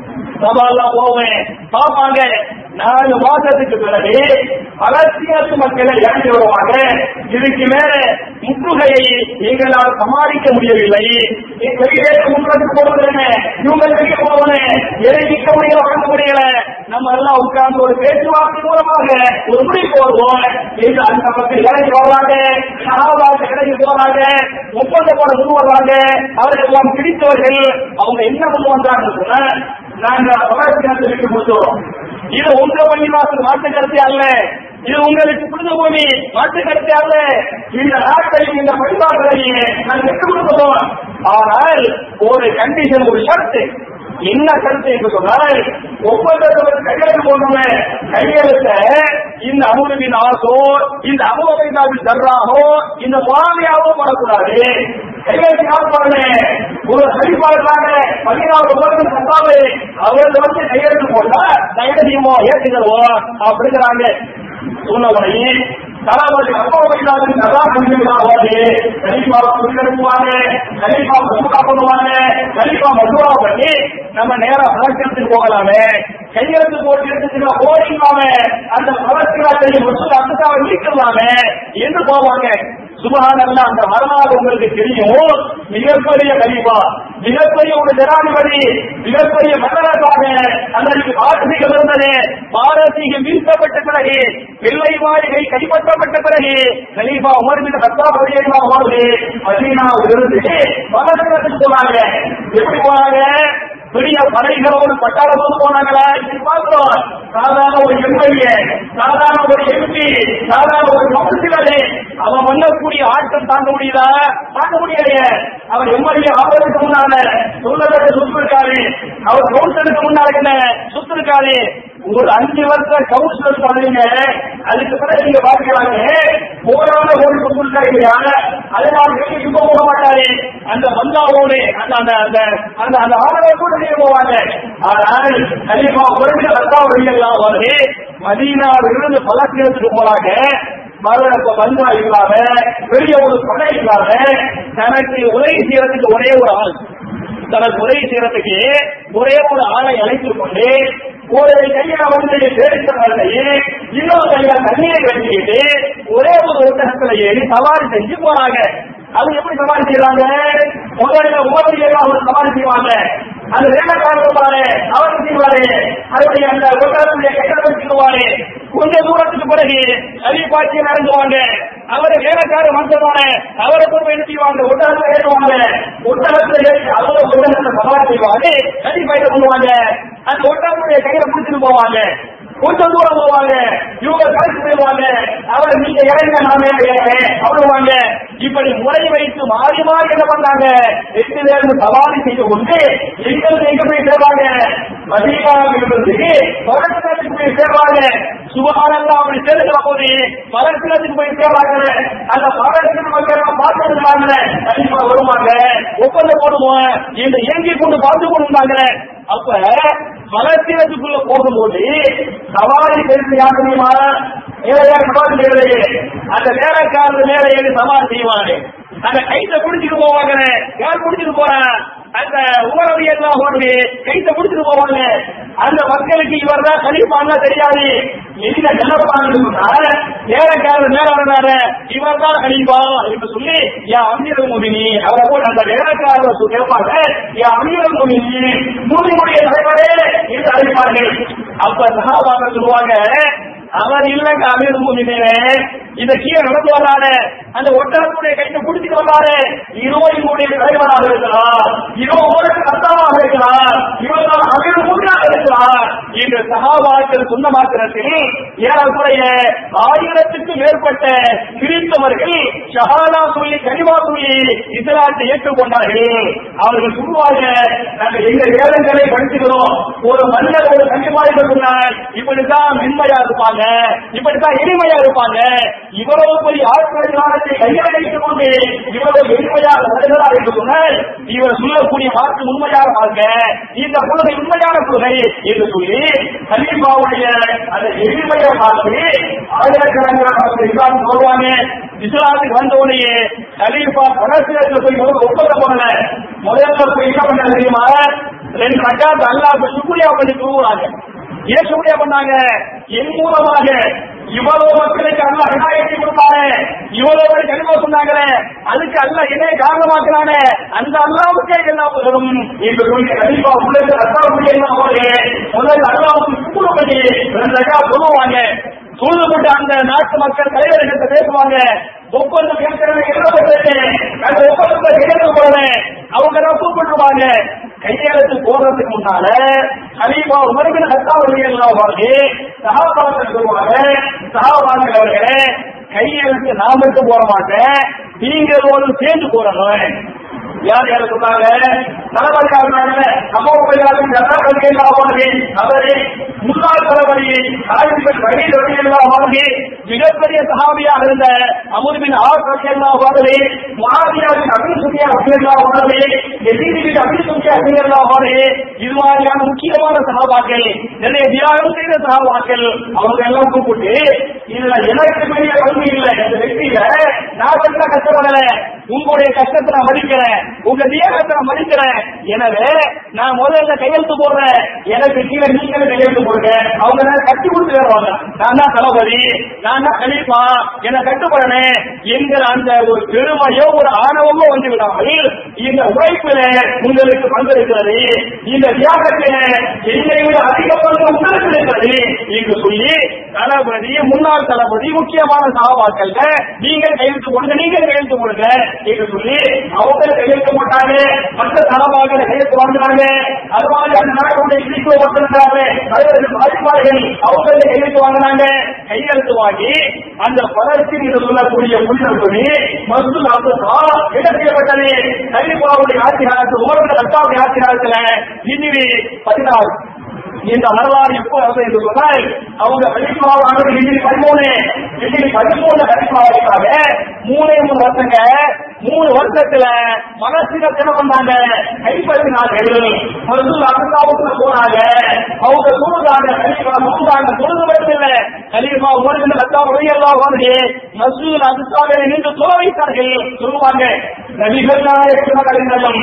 சபாலாம் போவேன் பார்ப்பாங்க நாலு மாசத்துக்கு பிறகு பலஸ்தீனத்து மக்களை இறங்கி வருவாங்க இதுக்கு மேல முற்றுகையை எங்களால் சமாளிக்க முடியவில்லை வெளியே முற்றுகைக்கு போவதுன்னு இவங்க வெளியே போவனே எதை நிற்க முடியல வழங்க முடியல நம்ம எல்லாம் உட்கார்ந்து ஒரு பேச்சுவார்த்தை மூலமாக ஒரு முடிவு போடுவோம் என்று அந்த மக்கள் இறங்கி வர்றாங்க சகாபாக இறங்கி போறாங்க ஒப்பந்த போட முன் வர்றாங்க அவர்கள் எல்லாம் பிடித்தவர்கள் அவங்க என்ன முன் வந்தாங்கன்னு சொன்னா நாங்க பலஸ்தீனத்தை விட்டு கொடுத்தோம் இது உங்க பள்ளிவாசல் மாற்று கருத்து அல்ல இது உங்களுக்கு புனித பூமி மாற்று கருத்து அல்ல இந்த நாட்டையும் இந்த பள்ளிவாசலையும் நாங்கள் விட்டு கொடுக்கிறோம் ஆனால் ஒரு கண்டிஷன் ஒரு ஷர்த்து என்ன கருத்து என்று சொன்னால் ஒப்பந்தத்தவர் கையெழுத்து போடுமே கையெழுத்த இந்த அமுதவின் ஆசோ இந்த அமுதவின் தர்றாகோ இந்த மாமியாவோ வரக்கூடாது கையெழுத்து யார் பாருங்க ஒரு சரிபாடுறாங்க பதினாறு வருடம் சத்தாவு அவர்கள் வந்து கையெழுத்து போட்டா கையெழுத்தியுமோ ஏற்றுக்கிறோம் அப்படிங்கிறாங்க சொன்னவனையே தளபதி அப்பாவையிலாவின் கதா கண்டிப்பாவது கலிப்பா புரிதெடுக்குவாங்க கலிப்பா முகா பண்ணுவாங்க கலிப்பா மதுவா பண்ணி நம்ம நேரா பலக்கத்துக்கு போகலாமே கையெழுத்து போட்டு எடுத்துக்கிற போடிக்கலாமே அந்த பலஸ்தீனத்தை முஸ்லிம் அந்தக்காவை நீக்கலாமே என்று போவாங்க சுபகானல்ல அந்த வரலாறு உங்களுக்கு தெரியும் மிகப்பெரிய கலிபா மிகப்பெரிய ஒரு ஜனாதிபதி மிகப்பெரிய மன்னராக அன்றைக்கு பாரசீகம் இருந்தது பாரசீகம் வீழ்த்தப்பட்ட பிறகு வெள்ளை மாளிகை கைப்பற்றப்பட்ட பிறகு கலீஃபா உமர் மீது கத்தா பதியமா வாழ்ந்து மதீனாவிலிருந்து பலசீனத்துக்கு போனாங்க எப்படி போனாங்க பெரிய படைகளோடு பட்டாளத்தோடு போனாங்களா இப்படி பார்க்கிறோம் சாதாரண ஒரு எம்எல்ஏ சாதாரண ஒரு எம்பி சாதாரண ஒரு கவுன்சிலரு அவன் பண்ணக்கூடிய ஆட்டம் தாங்க முடியுதா தாங்க முடியலையே அவர் எம்எல்ஏ ஆவதற்கு முன்னால சொல்லப்பட்ட சுத்து இருக்காரு அவர் கவுன்சிலருக்கு முன்னால என்ன சுத்து இருக்காரு ஒரு அஞ்சு வருஷம் கவுன்சிலர் பண்ணுவீங்க அதுக்கு பிறகு நீங்க பாக்குறாங்க போராட ஓடி கொடுத்துருக்காங்க அதனால வெளியே இப்ப போக மாட்டாரு அந்த பந்தாவோடு அந்த அந்த அந்த அந்த அந்த ஆளுநர் கூட வெளியே போவாங்க ஆனால் கண்டிப்பா ஒரு ரத்தா வழியெல்லாம் வந்து மதீனாவிலிருந்து பலக்கிழத்துக்கு போறாங்க மறுபடியும் பந்தா இல்லாம பெரிய ஒரு படை இல்லாம தனக்கு உதவி செய்யறதுக்கு ஒரே ஒரு ஆள் தனக்கு உதவி செய்யறதுக்கு ஒரே ஒரு ஆளை அழைத்துக் கொண்டு ஒரு கையில வந்து பேரித்தவர்களையே இன்னொரு கையில தண்ணீரை வச்சுக்கிட்டு ஒரே ஒரு ஒட்டகத்துல ஏறி சவாரி செஞ்சு போறாங்க அது எப்படி சவாரி செய்யறாங்க முதல்ல உபரியாக அவர் சவாரி செய்வாங்க அந்த வேலைக்காரர் பாரு அவர் செய்வாரு அவருடைய அந்த ஒட்டகத்துடைய கையில சொல்லுவாரு கொஞ்ச தூரத்துக்கு பிறகு அழிப்பாட்சி நடந்துவாங்க அவரை வேலைக்காரர் வந்தவாங்க அவரை கொண்டு என்ன செய்வாங்க ஒட்டகத்தை ஏற்றுவாங்க ஒட்டகத்தை ஏற்றி அவரை ஒட்டகத்தை சவாரி செய்வாரு அழிப்பாய்க்க சொல்லுவாங்க அந்த ஒட்டகத்துடைய கையில பிடிச்சிட்டு போவாங்க கொஞ்சம் தூரம் போவாங்க இவங்க கழிச்சு போயிடுவாங்க அவர் நீங்க இறங்க நாமே அவ்வளவுவாங்க இப்படி முறை வைத்து மாறி மாறி என்ன பண்ணாங்க எட்டு பேரும் சவாரி செய்து கொண்டு எங்களுக்கு எங்க போய் சேர்வாங்க மதீனாவிலிருந்து பலஸ்தீனத்துக்கு போய் சேர்வாங்க சுபகானந்தா அப்படி சேர்க்கிற போது பலஸ்தீனத்துக்கு போய் சேர்வாங்க அந்த பலஸ்தீன மக்கள் எல்லாம் பார்த்துருந்தாங்க கண்டிப்பா வருவாங்க ஒப்பந்தம் போடுவோம் இந்த இயங்கி கொண்டு பார்த்து கொண்டு அப்ப பலஸ்தீனத்துக்குள்ள போகும்போது சவாரி செய்து யார் தெரியுமா ஏழையா சவாரி செய்யறது அந்த வேலைக்காரர் மேல ஏறி சவாரி செய்வாங்க அந்த கைத்த பிடிச்சிட்டு போவாங்க யார் பிடிச்சிட்டு போறான் அந்த உணவு எல்லாம் ஓடுது கைத்த பிடிச்சிட்டு போவாங்க அந்த மக்களுக்கு இவர் தான் கழிப்பாங்க தெரியாது எதிர ஜனப்பாங்க வேலைக்காரர் மேல வர்றாரு இவர் தான் கழிப்பா என்று சொல்லி என் அமீரல் முதினி அவரை போட்டு அந்த வேலைக்காரர் சொல் கேட்பாங்க என் அமீரல் முதினி மூலிமுடைய தலைவரே என்று அழைப்பார்கள் அப்ப சகாபாக சொல்லுவாங்க அவர் இல்லங்க அமீர் முமினே இந்த கீழே நடந்து வர்றாரு அந்த ஒட்டகத்துடைய கையை பிடிச்சிட்டு வர்றாரு இருவரினுடைய தலைவராக இருக்கலாம் இதோ உங்களுக்கு கர்த்தாவாக இருக்கலாம் இவர் தான் அமீர் முன்னாக இருக்கலாம் என்று சகாபாக்கள் சொன்ன மாத்திரத்தில் ஏறக்குறைய ஆயிரத்துக்கு மேற்பட்ட கிறிஸ்தவர்கள் ஷஹானா சொல்லி கனிமா சொல்லி இஸ்லாத்தை ஏற்றுக்கொண்டார்கள் அவர்கள் சொல்லுவாங்க நாங்க எங்க வேதங்களை படிச்சுக்கிறோம் ஒரு மனிதர் ஒரு கண்டிப்பாக சொன்னார் இப்படித்தான் மென்மையா இருப்பாங்க இப்படித்தான் எளிமையா இருப்பாங்க இவ்வளவு பெரிய ஆட்களை கையில் வைத்துக் கொண்டு இவ்வளவு எளிமையாக மனிதராக என்று சொன்னால் இவர் சொல்லக்கூடிய வாக்கு உண்மையான வாழ்க்கை இந்த கொள்கை உண்மையான கொள்கை என்று சொல்லி கலீஃபாவுடைய அந்த எளிமையை பார்த்து ஆயிரக்கணக்கான மக்கள் இஸ்லாம் சொல்லுவாங்க இஸ்லாத்துக்கு வந்த உடனே கலீஃபா பலசீலத்தில் போய் முதல்ல ஒப்பந்தம் பண்ணல முதல்ல போய் என்ன பண்ண தெரியுமா ரெண்டு ரக்காத்து அல்லாஹ் சுக்ரியா பண்ணி தூங்குறாங்க ஏன் சுக்ரியா பண்ணாங்க என் மூலமாக இவ்வளவு மக்களுக்கு அல்லாஹ் ஹிதாயத்தை கொடுத்தாரு இவ்வளவு பேர் கனிமா சொன்னாங்களே அதுக்கு அல்லாஹ் என்ன காரணமாக்குறானே அந்த அல்லாவுக்கே எல்லாம் வரும் என்று சொல்லி கண்டிப்பா உள்ளது அல்லாவுக்கு என்ன அவரு முதல்ல அல்லாவுக்கு சுக்குரு பண்ணி ரெண்டு ரக்கா சொல்லுவாங்க சூழ்நிலை அந்த நாட்டு மக்கள் தலைவர்கிட்ட பேசுவாங்க ஒப்பந்தம் ஏற்கனவே எழுதப்பட்டது அந்த ஒப்பந்தத்தை கையெழுத்து போடுறேன் அவங்க தான் கூப்பிட்டுருவாங்க கையெழுத்து போடுறதுக்கு முன்னால கலீபா உமர்பின் ஹத்தாவுடைய வாழ்க்கை சகாபாக்கள் சொல்லுவாங்க சகாபாக்கள் அவர்களே கையெழுத்து நான் மட்டும் போட மாட்டேன் நீங்களோடு சேர்ந்து போறணும் யார் யார் சொன்னாங்க தளபதியாக அம்மாவுக்கு ஜனநாயகி அவரே முன்னாள் தளபதி ஆயுதங்கள் வகையில் வகையெல்லாம் வாழ்க்கை மிகப்பெரிய சகாபியாக இருந்த அமுதுபின் ஆசிரியெல்லாம் வாழ்க்கை மாதிரியாக அபின் சுக்கியா அப்படியெல்லாம் வாழ்க்கை எதிரிபின் அபின் சுக்கியா அப்படியெல்லாம் வாழ்க்கை இது மாதிரியான முக்கியமான சகாபாக்கள் நிறைய தியாகம் செய்த சகாபாக்கள் அவங்க எல்லாம் கூப்பிட்டு இதுல எனக்கு பெரிய பங்கு இல்லை இந்த வெற்றியில நான் என்ன கஷ்டப்படல உங்களுடைய கஷ்டத்தை நான் மதிக்கிறேன் உங்க தியாகத்தை நான் மதிக்கிறேன் எனவே நான் முதல்ல கையெழுத்து போடுறேன் எனக்கு கீழே நீங்களும் கையெழுத்து போடுங்க அவங்க நான் கட்டி கொடுத்து வருவாங்க நான் தான் தளபதி நான் தான் கழிப்பா என்னை கட்டுப்படனே என்கிற அந்த ஒரு பெருமையோ ஒரு ஆணவமோ வந்து விடாமல் இந்த உழைப்பில உங்களுக்கு பங்கிருக்கிறது இந்த தியாகத்தில என்னை விட அதிக பங்கு உங்களுக்கு இருக்கிறது என்று சொல்லி தளபதி முன்னாள் தளபதி முக்கியமான சகாபாக்கள் நீங்கள் கையெழுத்து போடுங்க நீங்கள் கையெழுத்து போடுங்க என்று சொல்லி அவங்க கையெழுத்து போட்டாங்க மற்ற சகாபாக்கள் கையெழுத்து வாங்கினாங்க அது மாதிரி அந்த நாட்டுடைய இடிப்பு வந்திருந்தாங்க தலைவர்கள் பாதிப்பார்கள் அவங்க கையெழுத்து வாங்கினாங்க கையெழுத்து வாங்கி அந்த பலஸ்தீன் என்று சொல்லக்கூடிய புனிதர் துணி மசூல் அப்துல்லா என்ன செய்யப்பட்டது கலிபாவுடைய ஆட்சி காலத்தில் உமரது அத்தாவுடைய ஆட்சி காலத்துல ஹிஜிரி பதினாறு இந்த வரலாறு எப்போ வருது என்று சொன்னால் அவங்க கலிப்பாவாக ஹிஜிரி பதிமூணு ஹிஜிரி பதிமூணு கலிப்பாவாக மூணே மூணு வருஷங்க மூணு வருஷத்துல மனசில என்ன பண்ணாங்க கைப்பற்றினார்கள் மருத்துவ அப்துல்லாவுக்குள்ள போனாங்க அவங்க சொல்லுறாங்க கலிபா சொல்லுறாங்க சொல்லுது மட்டும் இல்ல கலிபா உமர்கின்ற அத்தா உடையெல்லாம் வந்து மசூல் அதுக்காக நின்று சொல்ல வைத்தார்கள் சொல்லுவாங்க நபிகள் நாயகம்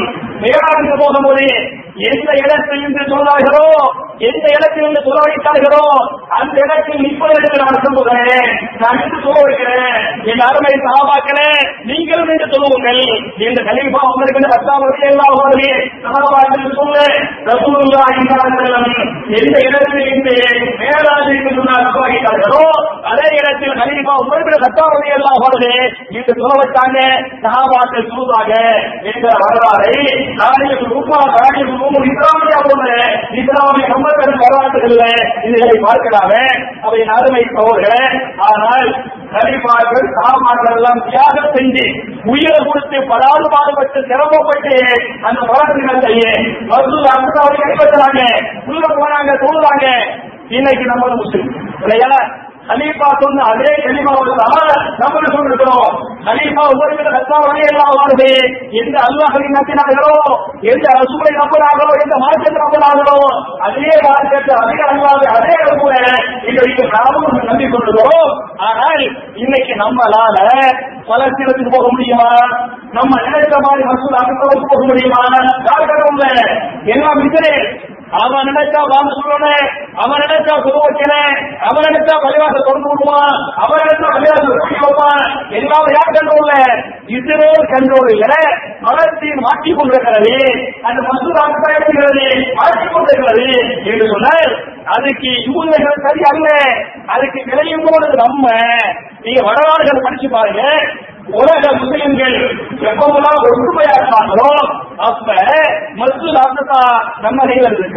மேலாண்மை போகும்போது எந்த இடத்தில் இருந்து சொல்றார்களோ எந்த இடத்தில் இருந்து சொல்ல வைத்தார்களோ அந்த இடத்தில் நிற்பதற்கு நான் சொல்லுகிறேன் நான் இன்று சொல்ல வைக்கிறேன் என் அருமை சகாபாக்களே நீங்களும் என்று சொல்லுங்கள் இந்த கலிபா உங்களுக்கு பத்தாவது எல்லாம் வருது சகாபாக்கள் சொல்லு ரசூலுல்லா என்றாலும் எந்த இடத்தில் இருந்து மேலாண்மை என்று சொன்னால் சொல்ல வைத்தார்களோ அதே இடத்தில் கலிபா உங்களுக்கு பத்தாவது எல்லாம் வருது என்று சொல்ல வச்சாங்க சகாபாக்கள் சொல்லுவாங்க என்ற வரலாறை நாளைக்கு ரூபா நாளைக்கு ரூபம் இஸ்லாமிய போல இஸ்லாமிய கம்பெனி வரலாற்றுகள்ல இதை பார்க்கலாமே அவை அருமை சோழர்களே ஆனால் கலிபாக்கள் சாமான்கள் எல்லாம் தியாகம் செஞ்சு உயிரை கொடுத்து படாது பாடுபட்டு சிரமப்பட்டு அந்த வரலாற்றுகளை மருத்துவ அம்சாவை கைப்பற்றுறாங்க உள்ள போனாங்க சொல்லுறாங்க இன்னைக்கு நம்ம முஸ்லிம் இல்லையா ஹலீஃபா சொன்ன அதே கலிமாவை தான் நம்ம சொல்லிருக்கிறோம் ஹலீஃபா உபரிமிட ரத்தா வழி எல்லாம் வாழுது எந்த அல்லாஹை நம்பினார்களோ எந்த ரசூலை நம்பினார்களோ எந்த மார்க்கத்தை நம்பினார்களோ அதே மார்க்கத்தை அதே அல்லாத அதே கூட இன்றைக்கு நாமும் நம்பி கொண்டிருக்கிறோம் ஆனால் இன்னைக்கு நம்மளால பலஸ்தீனத்துக்கு போக முடியுமா நம்ம நினைச்ச மாதிரி மசூல் அகத்தவருக்கு போக முடியுமா யாருக்கிட்ட எல்லாம் விசரே அவன் நினைச்சா வாங்க சொல்லணும் அவன் நினைச்சா சொல்ல வைக்கிறேன் அவன் நினைச்சா பள்ளிவாச தொடர்ந்து விடுவான் அவன் நினைச்சா பள்ளிவாச கூட்டி வைப்பான் எல்லாம் யார் கண்ட்ரோல்ல இஸ்ரேல் கண்ட்ரோல் இல்ல பலஸ்தீன் மாற்றிக் கொண்டிருக்கிறது அந்த மசூர் அபிப்பிராயப்படுகிறது மாற்றிக் கொண்டிருக்கிறது என்று சொன்னால் அதுக்கு இவங்க சரி அல்ல அதுக்கு விளையும் போது நம்ம நீங்க வரலாறுகள் படிச்சு பாருங்க உலக முஸ்லிம்கள் எப்பவெல்லாம் ஒற்றுமையா இருப்பாங்களோ அப்ப மசூல் அப்தா நம்ம கையில் இருக்கு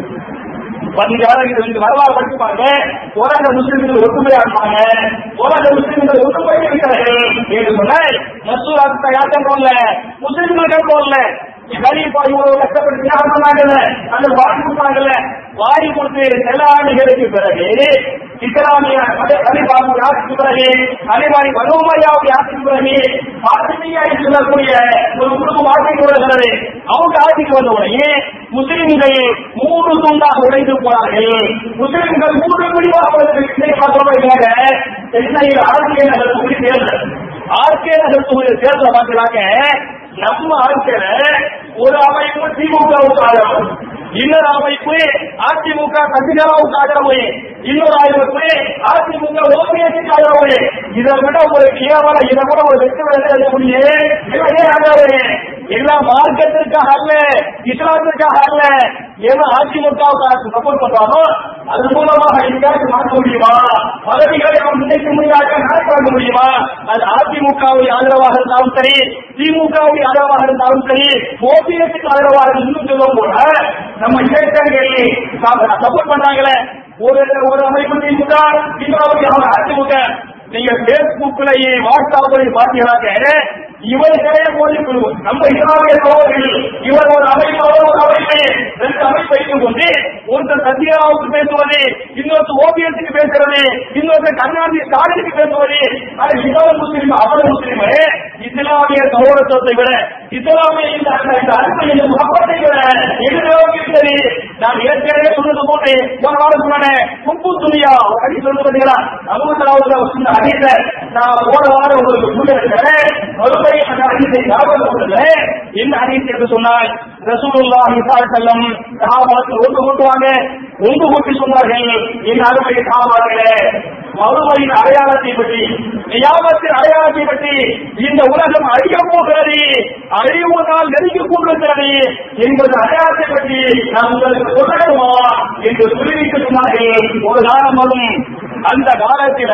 நீங்க வர இந்த வரலாறு படிச்சுப்பாங்க உலக முஸ்லிம்கள் ஒற்றுமையா இருப்பாங்க உலக முஸ்லிம்கள் ஒற்றுமை இருக்கிறார்கள் என்று சொன்ன மசூல் அப்தா யார் கண்ட்ரோல்ல முஸ்லிம்கள் கண்ட்ரோல்ல கரீபா இவ்வளவு கஷ்டப்பட்டு தியாகம் பண்ணாங்கல்ல அந்த வாரி கொடுத்தாங்கல்ல வாரி கொடுத்து சில ஆண்டுகளுக்கு பிறகு இஸ்லாமிய கலிபாவுடைய ஆட்சிக்கு பிறகு அலிபாய் வலுமையாவுடைய ஆட்சிக்கு பிறகு பாத்திமியா என்று சொல்லக்கூடிய ஒரு குடும்பம் ஆட்சிக்கு வருகிறது அவங்க ஆட்சிக்கு வந்த உடனே முஸ்லிம்கள் மூன்று துண்டாக உடைந்து போனார்கள் முஸ்லிம்கள் மூன்று பிரிவாக பார்க்கிறோம் சென்னையில் ஆர்கே நகர் தொகுதி தேர்தல் ஆர்கே நகர் தொகுதி தேர்தல் பார்க்கிறாங்க நம்ம ஆட்சியில ஒரு அமைப்பு திமுகவுக்கு ஆதரவு இன்னொரு அமைப்பு அதிமுக கட்சிகளாவுக்கு ஆதரவு இன்னொரு அமைப்பு அதிமுக ஓபிஎஸ்க்கு ஆதரவு இதை விட ஒரு கேவலம் இதை விட ஒரு வெற்றி எழுத முடியும் இவரே ஆதரவு எல்லாம் மார்க்கத்திற்காக அல்ல இஸ்லாத்திற்காக அல்ல ஏன்னா அதிமுகவுக்கு சப்போர்ட் பண்றாரோ அது மூலமாக எங்கேயாச்சும் மாற்ற முடியுமா பதவிகளை அவன் நினைக்க முடியாத நடக்க முடியுமா அது அதிமுகவுடைய ஆதரவாக இருந்தாலும் சரி திமுகவுடைய ஆதரவாக இருந்தாலும் சரி ஓபிஎஸ்க்கு ஆதரவாக இன்னும் சொல்லும் கூட நம்ம இளைஞர்கள் சப்போர்ட் பண்றாங்களே ஒரு ஒரு அமைப்பு திமுக திமுகவுக்கு அவங்க அதிமுக நீங்க பேஸ்புக்லயே வாட்ஸ்அப்லயும் பாத்தீங்கன்னாக்க இவர்களே மோதி கொள்வோம் நம்ம இஸ்லாமிய சகோதரர்கள் இவர் ஒரு அமைப்பு அவர் ஒரு அமைப்பு ரெண்டு அமைப்பு வைத்துக் கொண்டு ஒருத்தர் சத்யாவுக்கு பேசுவது இன்னொருத்தர் ஓபிஎஸ்க்கு பேசுறது இன்னொருத்தர் கருணாநிதி ஸ்டாலினுக்கு பேசுவது அது இவர் முஸ்லீம் அவர் முஸ்லீம் இஸ்லாமிய சகோதரத்துவத்தை விட இஸ்லாமிய இந்த அந்த- இந்த அன்பை இந்த முகப்பத்தை விட எதிர்நோக்கி இருந்தது நான் ஏற்கனவே சொன்னது போட்டு போன வாரம் சொன்னேன் கும்பு துணியா ஒரு அடி சொல்லுது பார்த்தீங்களா அபூத்தலாவுல சொன்ன அடியில நான் போன வாரம் உங்களுக்கு சொல்ல இருக்கிறேன் மறுபடியும் அந்த அடித்தை ஞாபகப்படுத்துகிறேன் என்ன அடித்து என்று சொன்னால் ரசூலுல்லாஹி ஸல்லல்லாஹு சஹாபாக்கள் ஒன்று கூட்டுவாங்க ஒன்று கூட்டி சொன்னார்கள் என் அருமை சஹாபாக்களே மறுமையின் அடையாளத்தை பற்றி நியாமத்தின் அடையாளத்தை பற்றி இந்த உலகம் அழிய போகிறது அழிவுவதால் நெருங்கிக் கொண்டிருக்கிறது என்பது அடையாளத்தை பற்றி நான் உங்களுக்கு சொல்லணுமா என்று சொல்லிவிட்டு சொன்னார்கள் ஒரு காலம் வரும் அந்த காலத்தில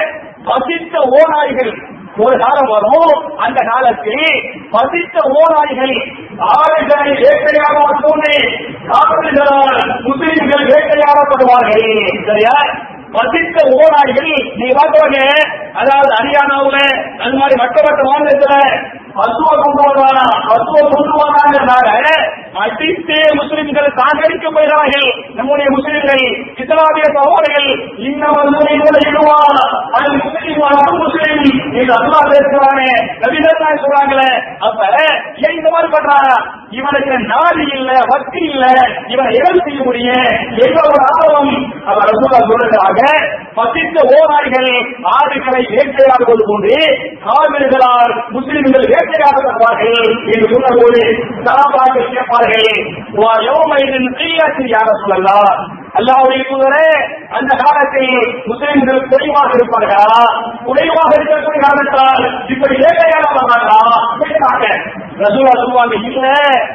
பசித்த ஓநாய்கள் ஒரு காலம் வரும் அந்த காலத்தில் பசித்த ஓநாய்கள் ஆறுகளை வேட்டையாக தோன்றி காவல்களால் முஸ்லிம்கள் வேட்டையாடப்படுவார்கள் சரியா பசித்த ஓநாய்கள் நீ பார்க்கவாங்க அதாவது ஹரியானாவுல அது மாதிரி மற்ற மற்ற மாநிலத்துல பசுவை கொண்டு வந்தாங்க பசுவை கொண்டு வந்தாங்கனால அடித்தே முஸ்லிம்கள் சாகடிக்க போகிறார்கள் நம்முடைய முஸ்லிம்கள் இஸ்லாமிய சகோதரர்கள் இன்னும் முஸ்லிம்களை இடுவான் அது முஸ்லிம் அது முஸ்லிம் இது அல்லா பேசுறானே நபிதான் சொல்றாங்களே அப்ப ஏன் இந்த மாதிரி பண்றாங்க இவனுக்கு நாடு இல்ல வக்கு இல்ல இவனை எதாவது செய்ய முடியும் எங்க ஒரு ஆர்வம் அவர் ரசூலா சொல்றாங்க பசித்த ஓராய்கள் ஆடுகளை வேட்டையாடுவது போன்று காவிர்களால் முஸ்லிம்கள் வேட்டையாடப்படுவார்கள் என்று சொன்னபோது சலாபாக்கள் கேட்பார்கள் "வா யௌமைதின் கிய்யத்தில் யார சொல்லலாம் அல்லாவுடைய தூதரே அந்த காலத்தில் முஸ்லிம்கள் குறைவாக இருப்பார்களா குறைவாக இருக்கக்கூடிய காரணத்தால் இப்படி வேட்டையாடப்படுவார்களா கேட்டாங்க ரசூலா சொல்லுவாங்க இல்ல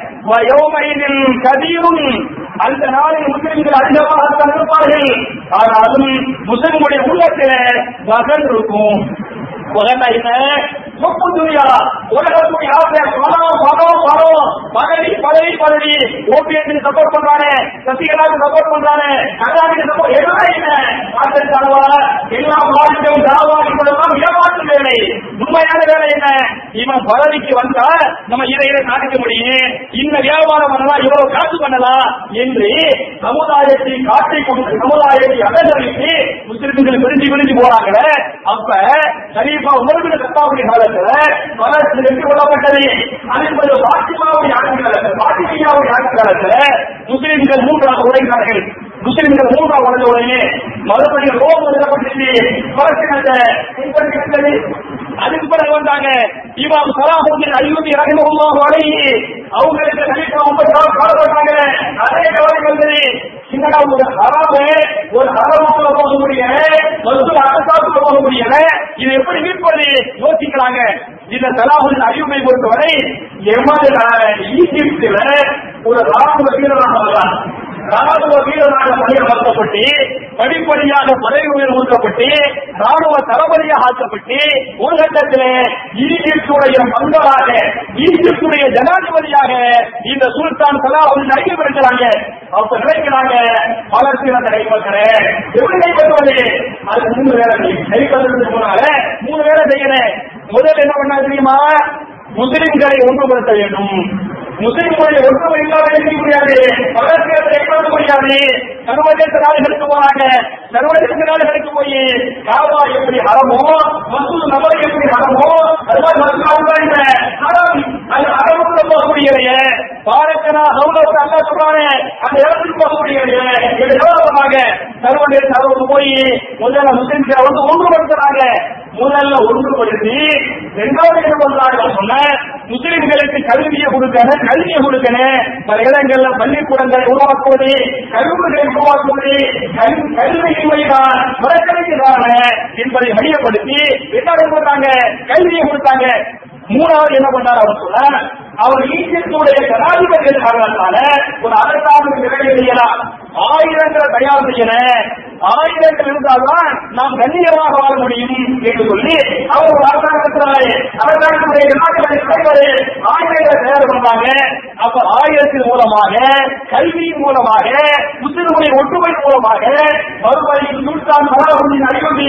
வயோமையில் கதியும் அந்த நாளில் முஸ்லிம்கள் அதிகமாக இருப்பார்கள் ஆனாலும் முஸ்லிம்களுடைய உள்ளத்தில் வகன் இருக்கும் வகன் என்ன சொப்பு துணியா உலகத்துடைய ஆசை பணம் பணம் பணம் பதவி பதவி பதவி ஓபிஎஸ்க்கு சப்போர்ட் பண்றானே சசிகலாவுக்கு சப்போர்ட் பண்றானே கருணாநிதி சப்போர்ட் எதுவுமே இல்லை ஆசை தனவா எல்லாம் வாழ்க்கையும் தாவாடி கொள்ளலாம் ஏமாற்று வேலை உண்மையான வேலை என்ன இவன் பதவிக்கு வந்தா நம்ம இதை இதை காட்டிக்க முடியும் இந்த வியாபாரம் பண்ணலாம் இவ்வளவு காசு பண்ணலாம் என்று சமுதாயத்தை காட்டி கொடுத்து சமுதாயத்தை அகற்றவிட்டு முஸ்லிம்கள் பிரிஞ்சு பிரிஞ்சு போறாங்களே அப்ப கலீஃபா உமர்பின் கத்தாவுடைய காலத்துல பல வெற்றி கொள்ளப்பட்டது அதே போல பாத்திமாவுடைய ஆட்சி காலத்துல பாத்திமியாவுடைய ஆட்சி காலத்துல முஸ்லிம்கள் மூன்றாக உழைக்கிறார்கள் முஸ்லிம்கள் மூன்றாக உழைந்த உடனே மறுபடியும் ரோம் எழுதப்பட்டுச்சு பலஸ்தீனத்தை கைப்பற்றிவிட்டது அதுக்கு பிறகு வந்தாங்க இமாம் சலாஹுদ্দিন அய்யூபி ரஹிமஹுல்லாஹு அலைஹி அவங்களுக்கு கலீஃபா உமர் காலப்பட்டாங்க அதே கவலை வந்தது என்னடா ஒரு ஹராமு ஒரு ஹராமுக்குள்ள போக முடியல மருத்துவ அரசாங்கத்துக்குள்ள போக முடியல இது எப்படி மீட்பது யோசிக்கிறாங்க இந்த சலாஹுদ্দিন அய்யூபை பொறுத்தவரை எமது ஈஜிப்தில ஒரு ராணுவ வீரராக வர்றார் ராணுவ வீரராக பணியமர்த்தப்பட்டு படிப்படியாக பதவி உயர்வு ஊற்றப்பட்டு ராணுவ தளபதியாக ஆக்கப்பட்டு ஒரு கட்டத்தில் ஈஜிப்துடைய மங்களாக ஈஜிப்துடைய ஜனாதிபதியாக இந்த சுல்தான் சலாஹுদ্দিன் அறிக்கைப்படுத்துறாங்க அப்ப நினைக்கிறாங்க பலஸ்தீனத்தை கைப்பற்றுறேன் எப்படி கைப்பற்றுவது அது மூணு வேலை செய்யும் கைப்பற்றுறதுக்கு போனால மூணு வேலை செய்யறேன் முதல்ல என்ன பண்ண தெரியுமா முஸ்லிம்களை ஒன்றுபடுத்த வேண்டும் முஸ்லிம்களுடைய ஒற்றுமை இல்லாத இருக்க முடியாது பலஸ்தீனத்தை கைப்பற்ற முடியாது சர்வதேச நாடுகளுக்கு போறாங்க சர்வதேச நாடுகளுக்கு போய் காவா எப்படி ஹரமோ மசூல் நபரை எப்படி ஹரமோ அது மாதிரி மசூல் இல்ல ஹரம் அது ஹரமுக்குள்ள போகக்கூடியவைய பாரக்கனா சௌலத்தை அல்லா சொல்றானே அந்த இடத்துக்கு போகக்கூடியவைய இது எவ்வளவுமாக சர்வதேச அளவுக்கு போய் முதல்ல முஸ்லிம்களை வந்து ஒன்றுபடுத்துறாங்க முதல்ல ஒன்றுபடுத்தி இரண்டாவது என்ன பண்றாங்க சொன்ன முஸ்லிம்களுக்கு கல்வியை கொடுக்கணும் கல்வியை கொடுக்கணும் பல இடங்கள்ல பள்ளிக்கூடங்களை உருவாக்குவது கல்லூரிகளை உருவாக்குவது கல்- கல்வியின்மைதான் புறக்கணிக்கிறாங்க என்பதை மையப்படுத்தி என்ன பண்றாங்க கல்வியை கொடுத்தாங்க மூணாவது என்ன பண்ணார் அவர் சொல்ல அவர் ஈஜிப்துடைய ஜனாதிபதி காரணத்தால ஒரு அரசாங்கம் நிறைவு செய்யலாம் ஆயிரங்களை தயார் செய்யணும் ஆயிரங்கள் இருந்தால்தான் நாம் கண்ணியமாக வாழ முடியும் என்று சொல்லி அவர் ஒரு அரசாங்கத்தினாலே அரசாங்கத்துடைய ஜனாதிபதி தலைவர் ஆயிரங்களை தயார் பண்றாங்க அப்ப ஆயிரத்தின் மூலமாக கல்வியின் மூலமாக முஸ்லிம்களுடைய ஒற்றுமை மூலமாக மறுபடியும் சுல்தான் மகாபுரின் அறிவுறுத்தி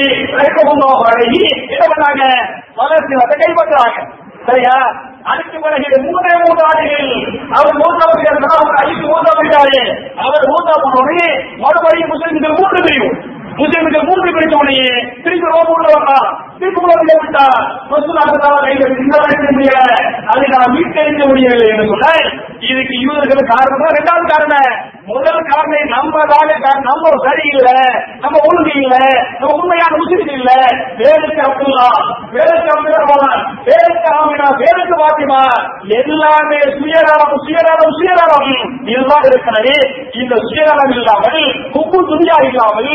வழங்கி என்ன பண்ணாங்க பலஸ்தீனத்தை கைப்பற்றாங்க சரியா அதுக்கு பிறகு மூணே மூன்று ஆண்டுகள் அவர் மூத்தா போயிட்டார் அவர் ஐந்து மூத்தா போயிட்டாரு அவர் மூத்தா போனோடனே மறுபடியும் முஸ்லிம்கள் மூன்று பிரிவு முஸ்லிம்கள் மூன்று பிரிச்ச உடனே திருப்பி ரோம் உள்ள வரலாம் திருப்பி உள்ள வெளியே விட்டா மசூலாக்கத்தால கைகள் இந்த வரைக்கும் முடியல அதை நான் மீட்டெடுக்க முடியவில்லை என்று சொல்ல இதுக்கு யூதர்கள் காரணம் இரண்டாவது காரணம் முதல் காரணம் நம்ம தானே காரணம். நம்ம சரியில்லை நம்ம ஒழுங்கு இல்ல நம்ம உண்மையான முஸ்லிம் இல்ல வேலுக்கு அப்துல்லா வேலுக்கு அப்துல்லா வேலுக்கு ஆமினா வேலுக்கு பாத்திமா எல்லாமே சுயநலம் சுயநலம் சுயநலம் இதுதான் இருக்கிறது இந்த சுயநலம் இல்லாமல் குப்பு துணியா இல்லாமல்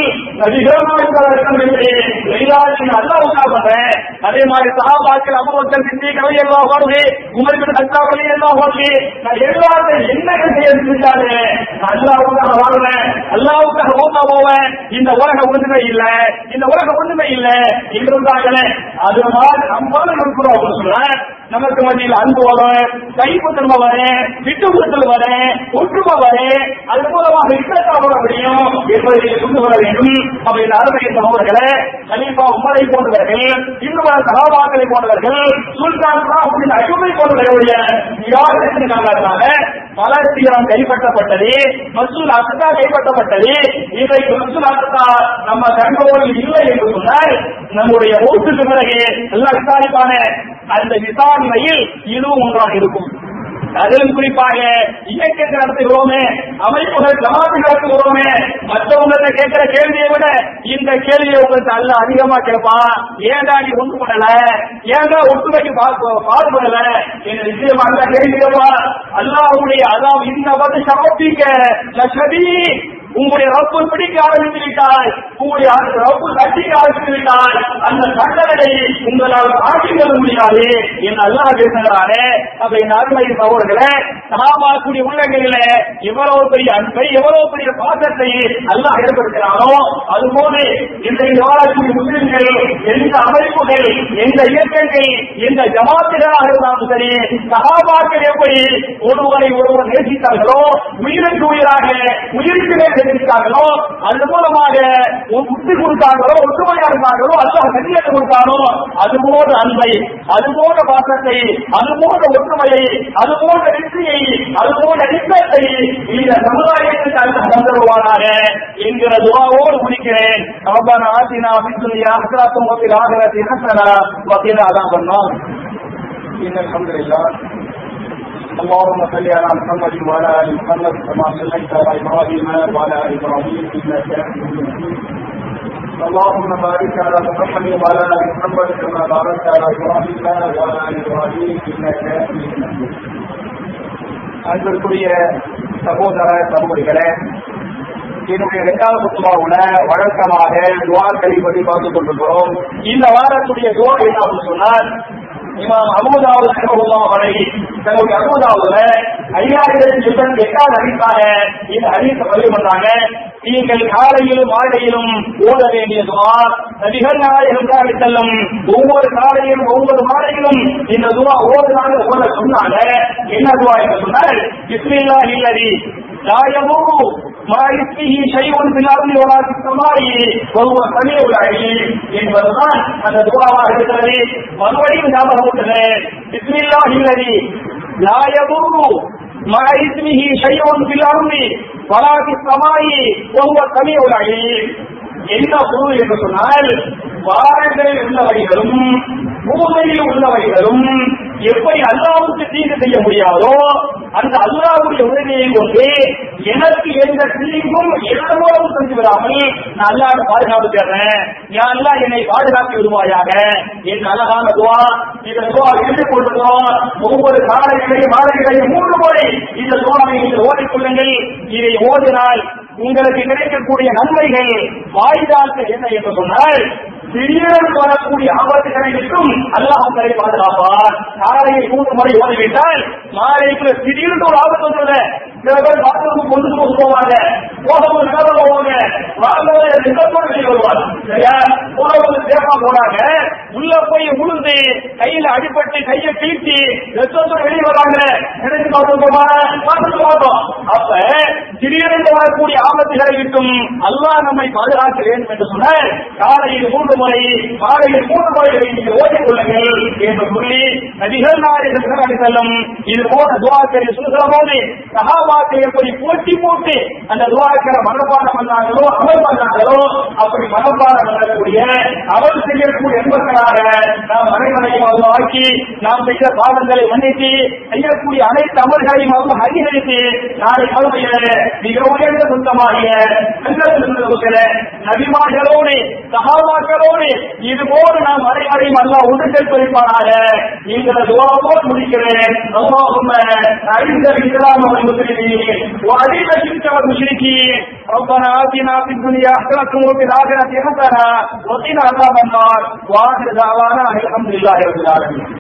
அல்லாவுக்காக பண்றேன் அதே மாதிரி சகாபாக்கள் அபுபக்கர் சிந்தி கவை எல்லாம் வருது உமருக்கு கத்தா கலை எல்லாம் வருது நான் எல்லாத்தையும் என்ன செய்யறாரு அல்லாவுக்காக வாழ்றேன் அல்லாவுக்காக ஓமா போவேன் இந்த உலக ஒண்ணுமே இல்ல இந்த உலக ஒண்ணுமே இல்ல இருந்தாங்களே அது மாதிரி நம்மளும் இருக்கிறோம் அப்படின்னு சொல்றேன் நமக்கு மத்தியில் அன்பு வரும் கைப்பற்றல் வரும் விட்டு கொடுத்தல் வரும் ஒற்றுமை வரும் அது மூலமாக இக்கட்டாக வர முடியும் என்பதை நீங்கள் கொண்டு வர வேண்டும் அப்ப இந்த அருமை சகோதரர்களே கலீஃபா உமரை போன்றவர்கள் இன்னும் பல சகாபாக்களை போன்றவர்கள் சுல்தான் அப்படின்னு அடிமை போன்றவர்களுடைய யாருக்கு காரணமாக பலஸ்தீனம் கைப்பற்றப்பட்டது மசூல் அசதா கைப்பற்றப்பட்டது இன்றைக்கு மசூல் அசதா நம்ம கண்ட்ரோலில் இல்லை என்று சொன்னால் நம்முடைய ஓட்டுக்கு பிறகு எல்லாம் விசாரிப்பான அந்த விசாரணையில் இதுவும் ஒன்றாக இருக்கும் அதிலும் குறிப்பாக இயக்கங்கள் நடத்துகிறோமே அமைப்புகள் ஜமாத்து நடத்துகிறோமே மற்றவங்க கேட்கிற கேள்வியை விட இந்த கேள்வியை உங்களுக்கு அல்ல அதிகமா கேட்பான் ஏன்டா நீ ஒன்று பண்ணல ஏன்டா ஒற்றுமைக்கு பா- பாடுபடல என்ற விஷயமா அந்த கேள்வி கேட்பான் அல்லாஹ்வுடைய அதாவது இந்த வந்து சமர்ப்பிக்க லட்சதி உங்களுடைய ரப்பு பிடிக்க ஆரம்பித்து விட்டால் உங்களுடைய ரப்பு கட்டிக்க ஆரம்பித்து விட்டால் அந்த கட்டளை உங்களால் ஆட்சி கொள்ள முடியாது என்று அல்லாஹ் பேசுகிறாரே அப்ப என் அருமை சகோதரர்களே சமாபாக்கூடிய உள்ளங்களில எவ்வளவு பெரிய அன்பை எவ்வளவு பெரிய பாசத்தை அல்லாஹ் ஏற்படுத்தினாரோ அதுபோது இன்றைக்கு வாழக்கூடிய முஸ்லிம்கள் எந்த அமைப்புகள் எந்த இயக்கங்கள் எந்த ஜமாத்துகளாக இருந்தாலும் சரி சகாபாக்கள் எப்படி ஒருவரை ஒருவர் நேசித்தார்களோ உயிருக்கு உயிராக உயிருக்கு மேல் நேசித்தார்களோ அது மூலமாக ஒரு முத்து கொடுத்தாங்களோ ஒற்றுமையா இருந்தார்களோ அல்லாஹ் கண்ணியத்தை கொடுத்தாரோ அது போன்ற அன்பை அது போன்ற பாசத்தை அது போன்ற ஒற்றுமையை அது போன்ற வெற்றியை அது போன்ற நிச்சயத்தை இந்த சமுதாயத்துக்கு அல்லாஹ் தந்துருவானாக என்கிற துவாவோடு முடிக்கிறேன் ரப்பனா ஆத்தினா ஃபித் துன்யா ஹஸனத்தும் வ ஃபில் ஆখিরাতি ஹஸனா வ கினா அஸாபன்னார் إن الحمد لله اللهم صل على محمد وعلى ال محمد كما صليت على ابراهيم وعلى ال ابراهيم انك حميد مجيد اللهم بارك على محمد وعلى ال محمد كما باركت على ابراهيم وعلى ال ابراهيم انك حميد مجيد அன்பிற்குரிய சகோதர சகோதரிகளே என்னுடைய இரண்டாவது குத்துபாவுல வழக்கமாக துவாக்களை பற்றி பார்த்துக் கொண்டிருக்கிறோம் இந்த வாரத்துடைய துவா என்ன அப்படின்னு சொன்னால் இமாம் அபுதாவுத் ரஹ்மத்துல்லாஹி அலைஹி தன்னுடைய அபுதாவுல ஐயாயிரத்தி இருபத்தி எட்டாவது ஹதீஸாக இந்த ஹதீஸை பதிவு பண்றாங்க நீங்கள் காலையிலும் மாலையிலும் ஓத வேண்டிய துவா நபிகள் நாயகம் ஸல்லல்லாஹு செல்லும் ஒவ்வொரு காலையிலும் ஒவ்வொரு மாலையிலும் இந்த துவா ஓதுனாங்க ஓத சொன்னாங்க என்ன துவா என்று சொன்னால் பிஸ்மில்லாஹி அல்லதி لا يضر ما اسمه شيء في الارض ولا في السماء وهو سميع العليم என்பதுதான் அந்த துவாவாக இருக்கிறது மறுபடியும் ஞாபகப்படுத்துது பிஸ்மில்லாஹி அல்லதி لا يضر ما اسمه شيء في الارض ولا في السماء وهو سميع العليم என்ன பொருள் என்று சொன்னால் வாரங்களில் உள்ளவைகளும் பூமியில் உள்ளவைகளும் எப்படி அல்லாவுக்கு தீங்கு செய்ய முடியாதோ அந்த அல்லாவுடைய உதவியை கொண்டு எனக்கு எந்த தீங்கும் எவ்வளவு செஞ்சு விடாமல் நான் அல்லாட பாதுகாப்பு தேடுறேன் யா அல்லா என்னை பாதுகாத்து விடுவாயாக என் அழகான துவா இந்த துவா எடுத்துக் கொள்வதும் ஒவ்வொரு காலைகளையும் மாலைகளையும் மூன்று முறை இந்த துவாவை நீங்கள் ஓடிக்கொள்ளுங்கள் இதை ஓதினால் உங்களுக்கு கிடைக்கக்கூடிய நன்மைகள் வாய்தாக்கள் என்ன என்று சொன்னால் திடீரென்று வரக்கூடிய ஆபத்துகளை விட்டும் அல்லாஹ் உங்களை பாதுகாப்பார் காலையில் மூன்று முறை ஓடிவிட்டால் மாலைக்கு திடீர்னு ஒரு ஆபத்து வந்துடுது சில பேர் பாத்ரூம் கொண்டு போக போவாங்க போகும்போது நடந்து போவாங்க வரும்போது நிலத்தோடு வெளியே வருவாங்க சரியா போகும்போது சேஃபா போனாங்க உள்ள போய் உளுந்து கையில அடிபட்டு கையை கீழ்த்தி ரத்தத்தோடு வெளியே வராங்க நினைச்சு பார்த்துக்கோமா பார்த்துட்டு பார்த்தோம் அப்ப திடீரென்று வரக்கூடிய ஆபத்துகளை விட்டும் அல்லாஹ் நம்மை பாதுகாக்க வேண்டும் என்று சொன்னால் காலையில் மூன்று முறை மாலையில் மூன்று முறைகளை நீங்கள் ஓட்டிக் கொள்ளுங்கள் என்று சொல்லி நபிகள் நாயகம் செல்லும் இது போன்ற துவாக்களை சொல்லுகிற போது சகாபாத்தை எப்படி போட்டி போட்டு அந்த துவாக்களை மனப்பாடம் பண்ணாங்களோ அமல் பண்ணாங்களோ அப்படி மனப்பாடம் பண்ணக்கூடிய அமல் செய்யக்கூடிய என்பதற்காக நாம் அனைவரையும் அவங்க ஆக்கி நாம் செய்த பாவங்களை மன்னித்து செய்யக்கூடிய அனைத்து அமல்களையும் அவங்க அதிகரித்து நாளை மறுமையில மிக உயர்ந்த சொந்தமாகிய நல்ல நபிமார்களோடு சகாபாக்களோடு இது போல நாம் அனைவரையும் அல்லா ஒன்று சேர்ப்பதற்காக என்கிற துவாவோடு முடிக்கிறேன் اللهم أعز الإسلام والمسلمين وأذل الشرك والمشركين ربنا آتنا في الدنيا حسنة وفي الآخرة حسنة وقنا عذاب النار وآخر دعوانا الحمد لله رب العالمين